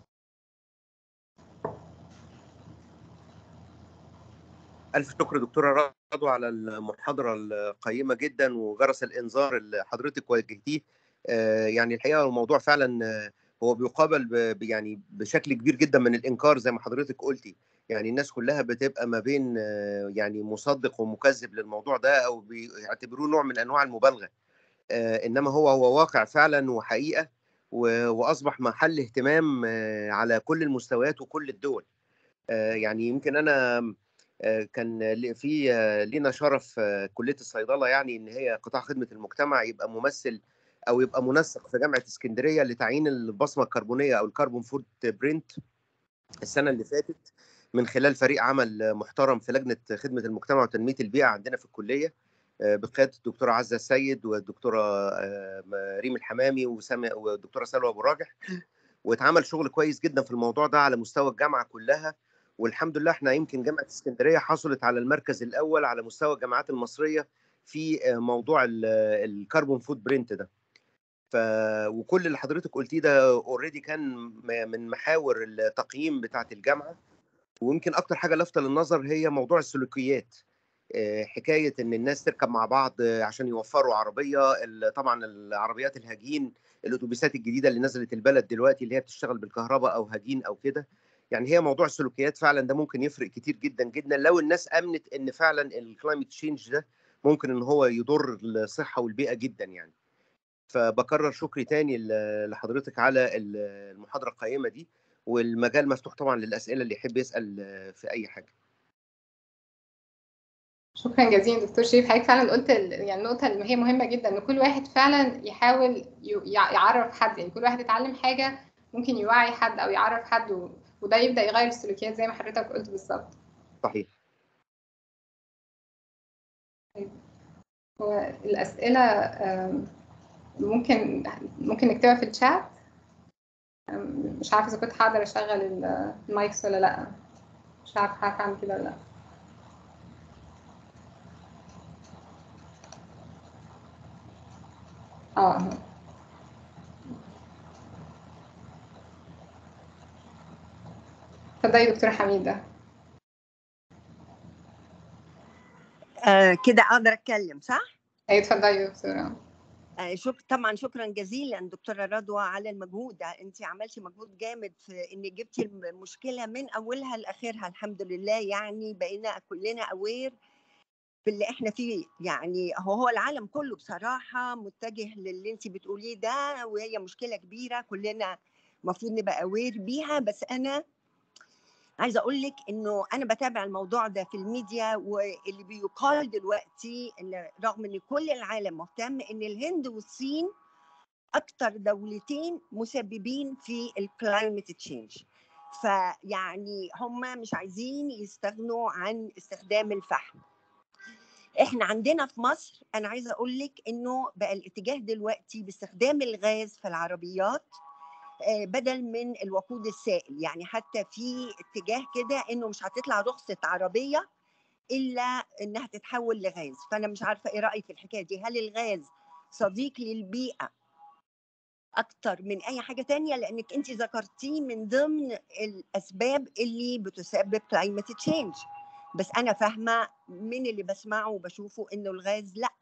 ألف شكر دكتورة رضوى على المحاضرة القيمة جدا وجرس الإنذار اللي حضرتك وجهتيه يعني الحقيقة الموضوع فعلا هو بيقابل يعني بشكل كبير جدا من الإنكار زي ما حضرتك قلتي يعني الناس كلها بتبقى ما بين يعني مصدق ومكذب للموضوع ده أو بيعتبروه نوع من أنواع المبالغة إنما هو هو واقع فعلا وحقيقة وأصبح محل اهتمام على كل المستويات وكل الدول يعني يمكن أنا كان في لينا شرف كليه الصيدله يعني ان هي قطاع خدمه المجتمع يبقى ممثل او يبقى منسق في جامعه اسكندريه لتعيين البصمه الكربونيه او الكربون فوت برنت السنه اللي فاتت من خلال فريق عمل محترم في لجنه خدمه المجتمع وتنميه البيئه عندنا في الكليه بقياده الدكتوره عزه السيد والدكتوره ريم الحمامي والدكتوره سلوى ابو راجح واتعمل شغل كويس جدا في الموضوع ده على مستوى الجامعه كلها والحمد لله احنا يمكن جامعه اسكندريه حصلت على المركز الاول على مستوى الجامعات المصريه في موضوع الكربون فوت برنت ده ف وكل اللي حضرتك قلتيه ده اوريدي كان من محاور التقييم بتاعه الجامعه ويمكن اكتر حاجه لافته للنظر هي موضوع السلوكيات حكايه ان الناس تركب مع بعض عشان يوفروا عربيه طبعا العربيات الهجين الاتوبيسات الجديده اللي نزلت البلد دلوقتي اللي هي بتشتغل بالكهرباء او هجين او كده يعني هي موضوع السلوكيات فعلا ده ممكن يفرق كتير جدا جدا لو الناس امنت ان فعلا الكلايمت تشينج ده ممكن ان هو يضر الصحه والبيئه جدا يعني فبكرر شكري تاني لحضرتك على المحاضره القيمه دي والمجال مفتوح طبعا للاسئله اللي يحب يسال في اي حاجه شكرا جزيلا دكتور شريف حضرتك فعلا قلت يعني النقطه اللي هي مهمه جدا ان كل واحد فعلا يحاول يعرف حد يعني كل واحد يتعلم حاجه ممكن يوعي حد او يعرف حد و... وده يبدا يغير السلوكيات زي ما حضرتك قلت بالظبط صحيح هو الاسئله ممكن ممكن نكتبها في الشات مش عارفه اذا كنت هقدر اشغل المايكس ولا لا مش عارفه هعمل كده ولا لا اه اتفضلي دكتورة حميدة آه كده اقدر اتكلم صح؟ ايوه اتفضلي دكتورة آه شك... طبعا شكرا جزيلا دكتوره رضوى على المجهود انت عملتي مجهود جامد في انك جبتي المشكله من اولها لاخرها الحمد لله يعني بقينا كلنا اوير باللي احنا فيه يعني هو هو العالم كله بصراحه متجه للي انت بتقوليه ده وهي مشكله كبيره كلنا المفروض نبقى اوير بيها بس انا عايزه اقول لك انه انا بتابع الموضوع ده في الميديا واللي بيقال دلوقتي ان رغم ان كل العالم مهتم ان الهند والصين اكثر دولتين مسببين في الكلايمت تشينج فيعني هم مش عايزين يستغنوا عن استخدام الفحم احنا عندنا في مصر انا عايزه اقول لك انه بقى الاتجاه دلوقتي باستخدام الغاز في العربيات بدل من الوقود السائل يعني حتى في اتجاه كده انه مش هتطلع رخصه عربيه الا انها تتحول لغاز فانا مش عارفه ايه رايك في الحكايه دي هل الغاز صديق للبيئه اكتر من اي حاجه تانية لانك انت ذكرتيه من ضمن الاسباب اللي بتسبب كلايمت تشينج بس انا فاهمه من اللي بسمعه وبشوفه انه الغاز لا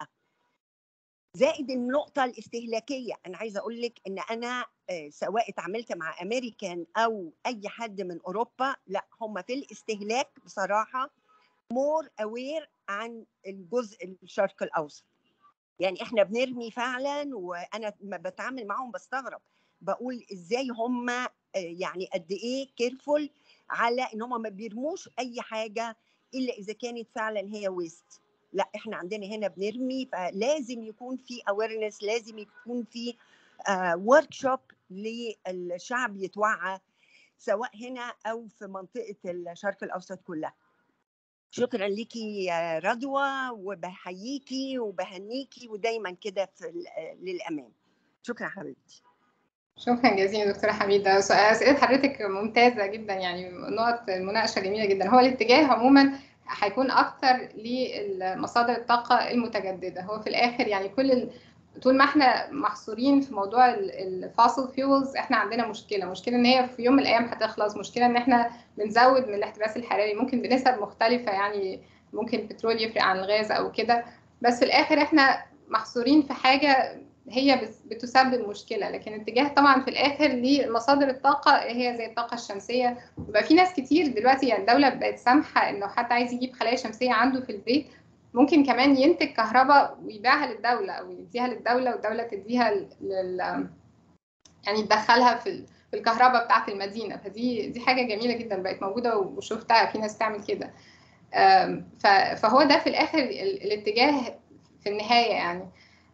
زائد النقطة الاستهلاكية أنا عايزة أقول لك إن أنا سواء اتعاملت مع أمريكان أو أي حد من أوروبا لا هم في الاستهلاك بصراحة مور أوير عن الجزء الشرق الأوسط يعني إحنا بنرمي فعلا وأنا ما بتعامل معاهم بستغرب بقول إزاي هم يعني قد إيه كيرفول على إن هم ما بيرموش أي حاجة إلا إذا كانت فعلا هي ويست لا احنا عندنا هنا بنرمي فلازم يكون في اويرنس لازم يكون في ورك uh, شوب للشعب يتوعى سواء هنا او في منطقه الشرق الاوسط كلها شكرا ليكي يا رضوى وبحييكي وبهنيكي ودايما كده في للامام شكرا حبيبتي شكرا جزيلا دكتوره حميده اسئله حضرتك ممتازه جدا يعني نقط المناقشه جميله جدا هو الاتجاه عموما هيكون اكتر لمصادر الطاقه المتجدده هو في الاخر يعني كل ال... طول ما احنا محصورين في موضوع الفاسل فيولز احنا عندنا مشكله مشكله ان هي في يوم من الايام هتخلص مشكله ان احنا بنزود من الاحتباس الحراري ممكن بنسب مختلفه يعني ممكن البترول يفرق عن الغاز او كده بس في الاخر احنا محصورين في حاجه هي بتسبب مشكله لكن اتجاه طبعا في الاخر لمصادر الطاقه هي زي الطاقه الشمسيه وبقى في ناس كتير دلوقتي يعني الدوله بقت سامحه انه حد عايز يجيب خلايا شمسيه عنده في البيت ممكن كمان ينتج كهرباء ويبيعها للدوله او يديها للدوله والدوله تديها لل يعني تدخلها في في الكهرباء بتاعه المدينه فدي دي حاجه جميله جدا بقت موجوده وشفتها في ناس تعمل كده فهو ده في الاخر الاتجاه في النهايه يعني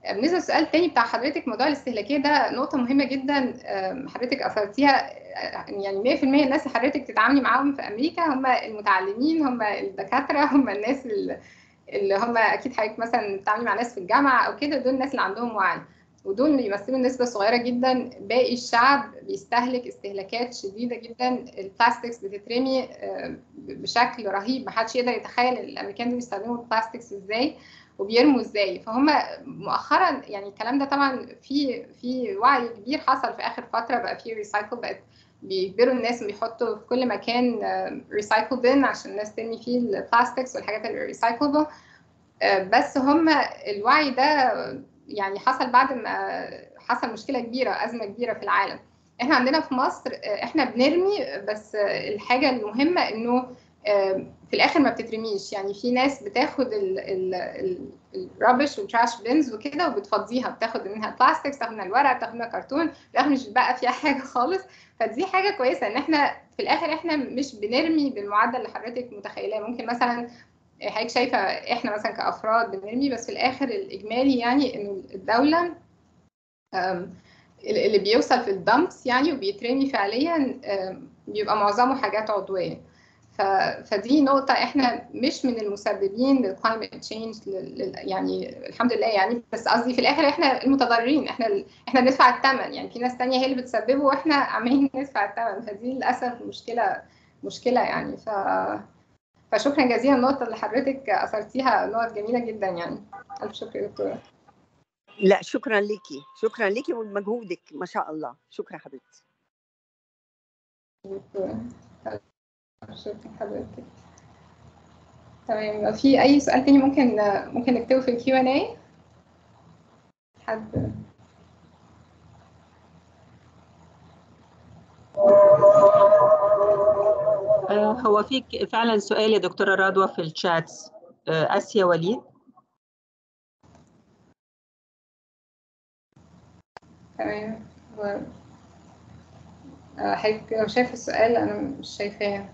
بالنسبه للسؤال الثاني بتاع حضرتك موضوع الاستهلاكيه ده نقطه مهمه جدا حضرتك اثرتيها يعني 100% الناس اللي حضرتك تتعاملي معاهم في امريكا هم المتعلمين هم الدكاتره هم الناس اللي هم اكيد حضرتك مثلا بتتعاملي مع ناس في الجامعه او كده دول الناس اللي عندهم وعي ودول بيمثلوا نسبه صغيره جدا باقي الشعب بيستهلك استهلاكات شديده جدا البلاستكس بتترمي بشكل رهيب محدش يقدر يتخيل الامريكان دول بيستخدموا البلاستكس ازاي وبيرموا ازاي فهم مؤخرا يعني الكلام ده طبعا في في وعي كبير حصل في اخر فتره بقى في ريسايكل بقت بيجبروا الناس ان يحطوا في كل مكان ريسايكل بن عشان الناس ترمي فيه البلاستكس والحاجات الريسايكلبل بس هم الوعي ده يعني حصل بعد ما حصل مشكله كبيره ازمه كبيره في العالم احنا عندنا في مصر احنا بنرمي بس الحاجه المهمه انه في الاخر ما بتترميش يعني في ناس بتاخد الرابش والتراش بينز وكده وبتفضيها بتاخد منها بلاستيك تاخد منها الورق تاخد منها كرتون في الاخر مش بقى فيها حاجه خالص فدي حاجه كويسه ان احنا في الاخر احنا مش بنرمي بالمعدل اللي حضرتك متخيلاه ممكن مثلا حضرتك شايفه احنا مثلا كافراد بنرمي بس في الاخر الاجمالي يعني انه الدوله اللي بيوصل في الدمبس يعني وبيترمي فعليا بيبقى معظمه حاجات عضويه فدي نقطة احنا مش من المسببين للكلايمت تشينج يعني الحمد لله يعني بس قصدي في الاخر احنا المتضررين احنا ال... احنا بندفع الثمن يعني في ناس تانية هي اللي بتسببه واحنا عمالين ندفع الثمن فدي للاسف مشكلة مشكلة يعني ف فشكرا جزيلا النقطة اللي حضرتك اثرتيها نقط جميلة جدا يعني الف شكر يا دكتورة لا شكرا ليكي شكرا ليكي ولمجهودك ما شاء الله شكرا حبيبتي شكرا حضرتك تمام في اي سؤال تاني ممكن ممكن نكتبه في الكيو ان اي حد هو في فعلا سؤال يا دكتوره رضوى في الشاتس اسيا وليد تمام حضرتك لو شايف السؤال انا مش شايفاه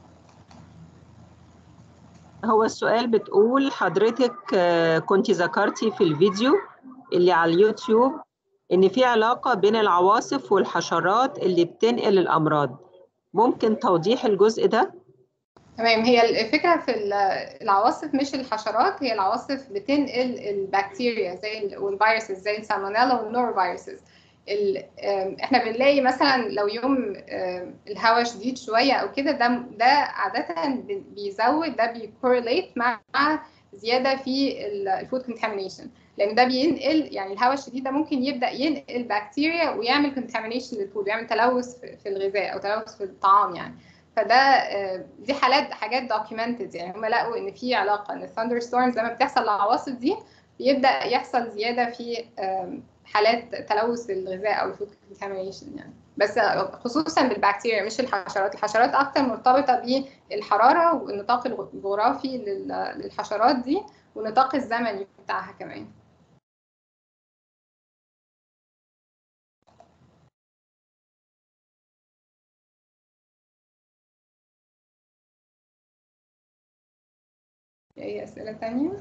هو السؤال بتقول حضرتك كنت ذكرتي في الفيديو اللي على اليوتيوب ان في علاقه بين العواصف والحشرات اللي بتنقل الامراض ممكن توضيح الجزء ده تمام هي الفكره في العواصف مش الحشرات هي العواصف بتنقل البكتيريا زي والفيروسز زي السالمونيلا والنوروفيروسز احنا بنلاقي مثلا لو يوم الهواء شديد شويه او كده ده ده عاده بيزود ده بيكورليت مع زياده في الفود كونتامينيشن لان ده بينقل يعني الهواء الشديد ده ممكن يبدا ينقل بكتيريا ويعمل كونتامينيشن للفود ويعمل تلوث في الغذاء او تلوث في الطعام يعني فده دي حالات حاجات دوكيومنتد يعني هم لقوا ان في علاقه ان الثاندر ستورمز لما بتحصل العواصف دي بيبدا يحصل زياده في حالات تلوث الغذاء او الفود كونتامينيشن يعني بس خصوصا بالبكتيريا مش الحشرات الحشرات اكتر مرتبطه بالحراره والنطاق الجغرافي للحشرات دي والنطاق الزمني بتاعها كمان اي اسئله تانية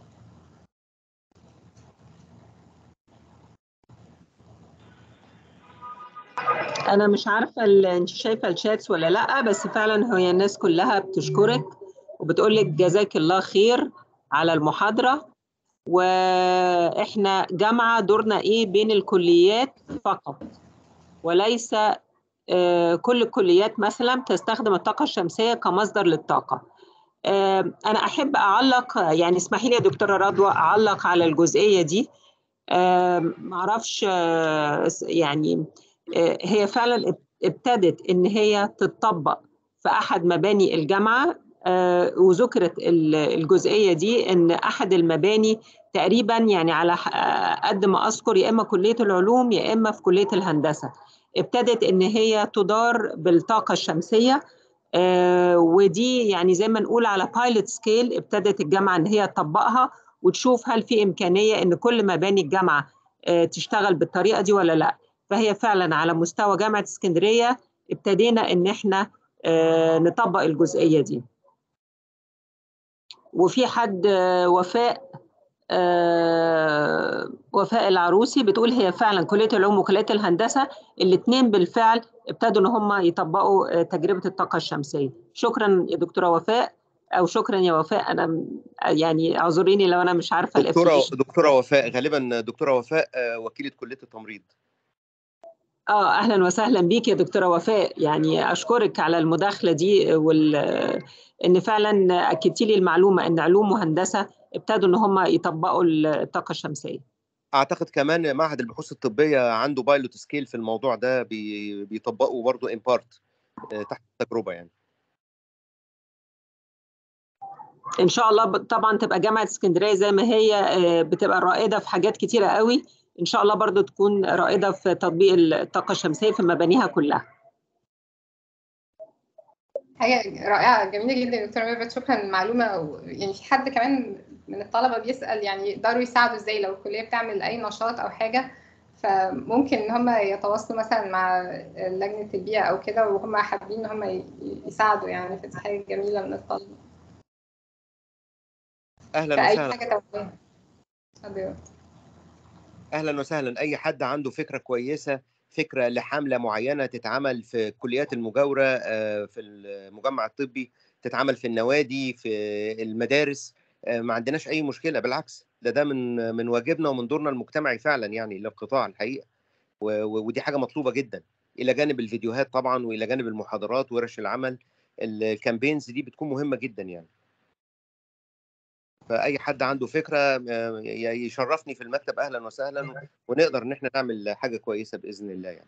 انا مش عارفه انت شايفه الشاتس ولا لا بس فعلا هي الناس كلها بتشكرك وبتقول لك جزاك الله خير على المحاضره واحنا جامعه دورنا ايه بين الكليات فقط وليس كل الكليات مثلا تستخدم الطاقه الشمسيه كمصدر للطاقه انا احب اعلق يعني اسمحي لي يا دكتوره رضوى اعلق على الجزئيه دي معرفش يعني هي فعلا ابتدت ان هي تتطبق في احد مباني الجامعه وذكرت الجزئيه دي ان احد المباني تقريبا يعني على قد ما اذكر يا اما كليه العلوم يا اما في كليه الهندسه ابتدت ان هي تدار بالطاقه الشمسيه ودي يعني زي ما نقول على بايلوت سكيل ابتدت الجامعه ان هي تطبقها وتشوف هل في امكانيه ان كل مباني الجامعه تشتغل بالطريقه دي ولا لا فهي فعلا على مستوى جامعه اسكندريه ابتدينا ان احنا نطبق الجزئيه دي وفي حد وفاء آه وفاء العروسي بتقول هي فعلا كليه العلوم وكليه الهندسه الاثنين بالفعل ابتدوا ان هم يطبقوا تجربه الطاقه الشمسيه شكرا يا دكتوره وفاء او شكرا يا وفاء انا يعني اعذريني لو انا مش عارفه دكتوره دكتوره وفاء غالبا دكتوره وفاء وكيله كليه التمريض اه اهلا وسهلا بيك يا دكتوره وفاء يعني اشكرك على المداخله دي وال ان فعلا اكدتي لي المعلومه ان علوم وهندسه ابتدوا ان هم يطبقوا الطاقه الشمسيه اعتقد كمان معهد البحوث الطبيه عنده بايلوت سكيل في الموضوع ده بي... بيطبقوا برضه امبارت تحت التجربه يعني ان شاء الله طبعا تبقى جامعه اسكندريه زي ما هي بتبقى رائده في حاجات كتيره قوي ان شاء الله برضو تكون رائده في تطبيق الطاقه الشمسيه في مبانيها كلها حاجه رائعه جميله جدا يا دكتوره ميرفت شكرا المعلومه يعني في حد كمان من الطلبه بيسال يعني يقدروا يساعدوا ازاي لو الكليه بتعمل اي نشاط او حاجه فممكن ان هم يتواصلوا مثلا مع لجنه البيئه او كده وهم حابين ان هم يساعدوا يعني فدي حاجه جميله من الطلبه اهلا فأي وسهلا حاجه تمام اهلا وسهلا اي حد عنده فكره كويسه فكره لحمله معينه تتعمل في الكليات المجاوره في المجمع الطبي تتعمل في النوادي في المدارس ما عندناش اي مشكله بالعكس ده ده من من واجبنا ومن دورنا المجتمعي فعلا يعني للقطاع الحقيقه ودي حاجه مطلوبه جدا الى جانب الفيديوهات طبعا والى جانب المحاضرات ورش العمل الكامبينز دي بتكون مهمه جدا يعني فاي حد عنده فكره يشرفني في المكتب اهلا وسهلا ونقدر ان احنا نعمل حاجه كويسه باذن الله يعني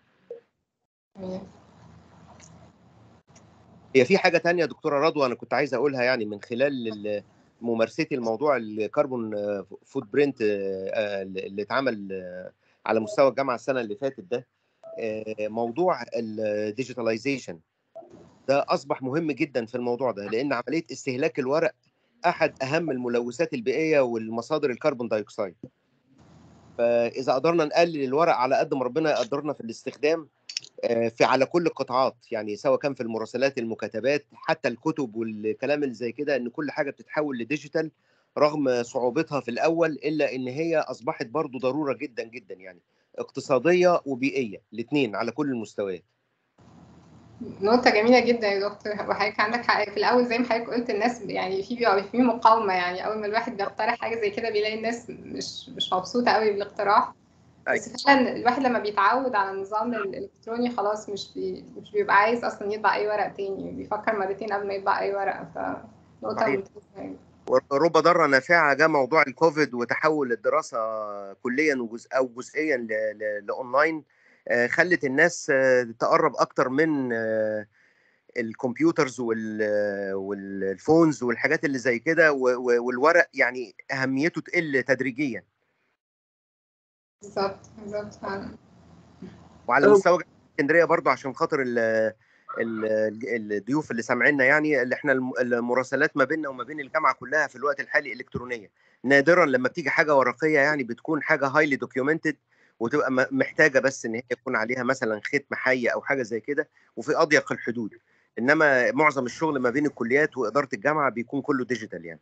هي في حاجه تانية دكتوره رضوى انا كنت عايز اقولها يعني من خلال ممارستي الموضوع الكربون فوت برنت اللي اتعمل على مستوى الجامعه السنه اللي فاتت ده موضوع الديجيتاليزيشن ده اصبح مهم جدا في الموضوع ده لان عمليه استهلاك الورق احد اهم الملوثات البيئيه والمصادر الكربون دايوكسيد فاذا قدرنا نقلل الورق على قد ما ربنا يقدرنا في الاستخدام في على كل القطاعات يعني سواء كان في المراسلات المكاتبات حتى الكتب والكلام اللي زي كده ان كل حاجه بتتحول لديجيتال رغم صعوبتها في الاول الا ان هي اصبحت برضو ضروره جدا جدا يعني اقتصاديه وبيئيه الاثنين على كل المستويات نقطة جميلة جدا يا دكتور وحضرتك عندك حق في الأول زي ما حضرتك قلت الناس يعني في بيبقى في مقاومة يعني أول ما الواحد بيقترح حاجة زي كده بيلاقي الناس مش مش مبسوطة قوي بالاقتراح بس فعلا الواحد لما بيتعود على النظام الإلكتروني خلاص مش بي مش بيبقى عايز أصلا يطبع أي ورق تاني بيفكر مرتين قبل ما يطبع أي ورقة فنقطة ممتازة ورب ضارة نافعة جاء موضوع الكوفيد وتحول الدراسة كليا وجزء أو جزئيا لأونلاين خلت الناس تقرب اكتر من الكمبيوترز والفونز والحاجات اللي زي كده والورق يعني اهميته تقل تدريجيا بالظبط بالظبط فعلا وعلى مستوى اسكندريه برضه عشان خاطر الضيوف اللي سامعيننا يعني اللي احنا المراسلات ما بيننا وما بين الجامعه كلها في الوقت الحالي الكترونيه نادرا لما بتيجي حاجه ورقيه يعني بتكون حاجه هايلي دوكيومنتد وتبقى محتاجه بس ان هي يكون عليها مثلا ختم حي او حاجه زي كده وفي اضيق الحدود انما معظم الشغل ما بين الكليات واداره الجامعه بيكون كله ديجيتال يعني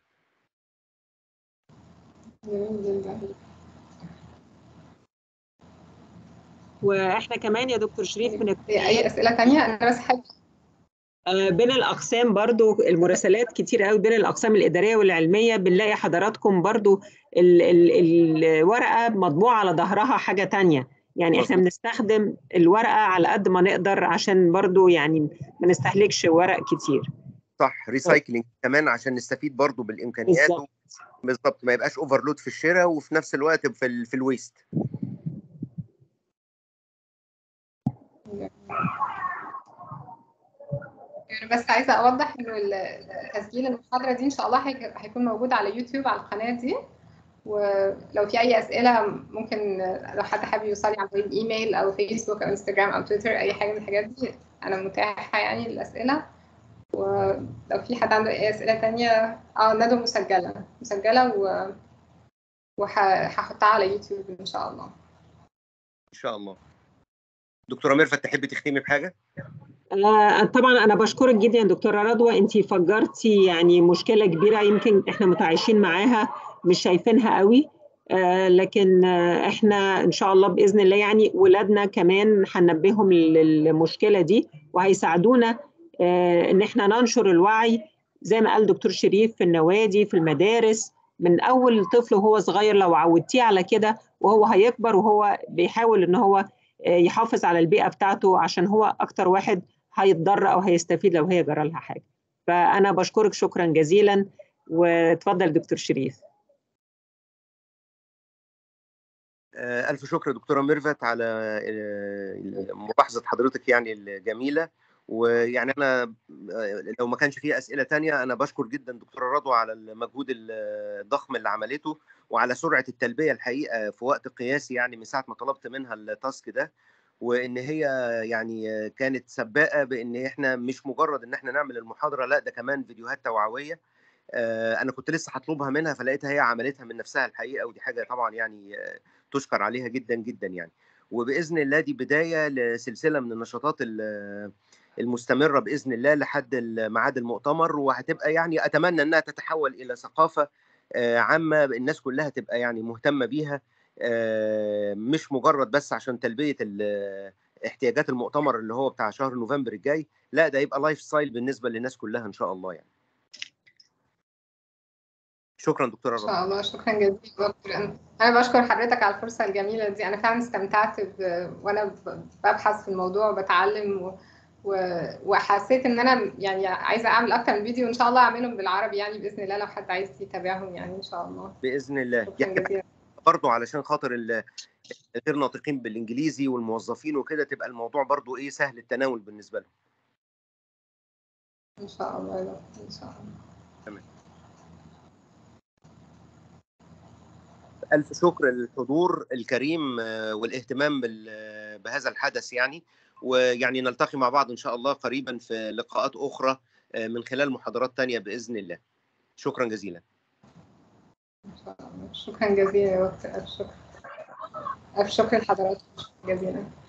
واحنا كمان يا دكتور شريف من اي اسئله ثانيه انا بس حابه بين الأقسام برضو المراسلات كتير قوي بين الأقسام الإدارية والعلمية بنلاقي حضراتكم برضو ال ال الورقة مطبوعة على ظهرها حاجة تانية يعني احنا بنستخدم الورقة على قد ما نقدر عشان برضو يعني ما نستهلكش ورق كتير صح ريسايكلينج كمان عشان نستفيد برضو بالإمكانيات بالظبط ما يبقاش اوفرلود في الشراء وفي نفس الوقت في, ال في الويست انا بس عايزه اوضح انه تسجيل المحاضره دي ان شاء الله هيكون موجود على يوتيوب على القناه دي ولو في اي اسئله ممكن لو حد حابب يوصلي عن طريق ايميل او فيسبوك او انستجرام او تويتر اي حاجه من الحاجات دي انا متاحه يعني للاسئله ولو في حد عنده اي اسئله تانية اه ندوه مسجله مسجله و وهحطها على يوتيوب ان شاء الله ان شاء الله دكتوره ميرفت تحبي تختمي بحاجه آه طبعا انا بشكرك جدا يا دكتوره رضوى انت فجرتي يعني مشكله كبيره يمكن احنا متعايشين معاها مش شايفينها قوي آه لكن آه احنا ان شاء الله باذن الله يعني ولادنا كمان هننبههم للمشكله دي وهيساعدونا آه ان احنا ننشر الوعي زي ما قال دكتور شريف في النوادي في المدارس من اول طفل وهو صغير لو عودتيه على كده وهو هيكبر وهو بيحاول ان هو يحافظ على البيئه بتاعته عشان هو اكتر واحد هيتضر او هيستفيد لو هي جرى لها حاجه فانا بشكرك شكرا جزيلا وتفضل دكتور شريف ألف شكر دكتورة ميرفت على ملاحظة حضرتك يعني الجميلة ويعني أنا لو ما كانش فيه أسئلة تانية أنا بشكر جدا دكتورة رضوى على المجهود الضخم اللي عملته وعلى سرعة التلبية الحقيقة في وقت قياسي يعني من ساعة ما طلبت منها التاسك ده وإن هي يعني كانت سباقة بإن إحنا مش مجرد إن إحنا نعمل المحاضرة لا ده كمان فيديوهات توعوية أنا كنت لسه هطلبها منها فلقيتها هي عملتها من نفسها الحقيقة ودي حاجة طبعا يعني تشكر عليها جدا جدا يعني وباذن الله دي بدايه لسلسله من النشاطات المستمره باذن الله لحد ميعاد المؤتمر وهتبقى يعني اتمنى انها تتحول الى ثقافه عامه الناس كلها تبقى يعني مهتمه بيها مش مجرد بس عشان تلبيه احتياجات المؤتمر اللي هو بتاع شهر نوفمبر الجاي لا ده يبقى لايف ستايل بالنسبه للناس كلها ان شاء الله يعني شكرا دكتوره ان شاء الله شكرا جزيلا دكتور انا بشكر حضرتك على الفرصه الجميله دي انا فعلا استمتعت ب... وانا ببحث في الموضوع وبتعلم و... و... وحسيت ان انا يعني عايزه اعمل اكتر من فيديو ان شاء الله اعملهم بالعربي يعني باذن الله لو حد عايز يتابعهم يعني ان شاء الله باذن الله شكرا جزيلا برضه علشان خاطر غير ناطقين بالانجليزي والموظفين وكده تبقى الموضوع برضه ايه سهل التناول بالنسبه لهم ان شاء الله يا ان شاء الله تمام ألف شكر للحضور الكريم والاهتمام بهذا الحدث يعني ويعني نلتقي مع بعض إن شاء الله قريبا في لقاءات أخرى من خلال محاضرات تانية بإذن الله شكرا جزيلا شكرا جزيلا يا دكتور ألف شكر ألف شكر لحضراتكم جزيلا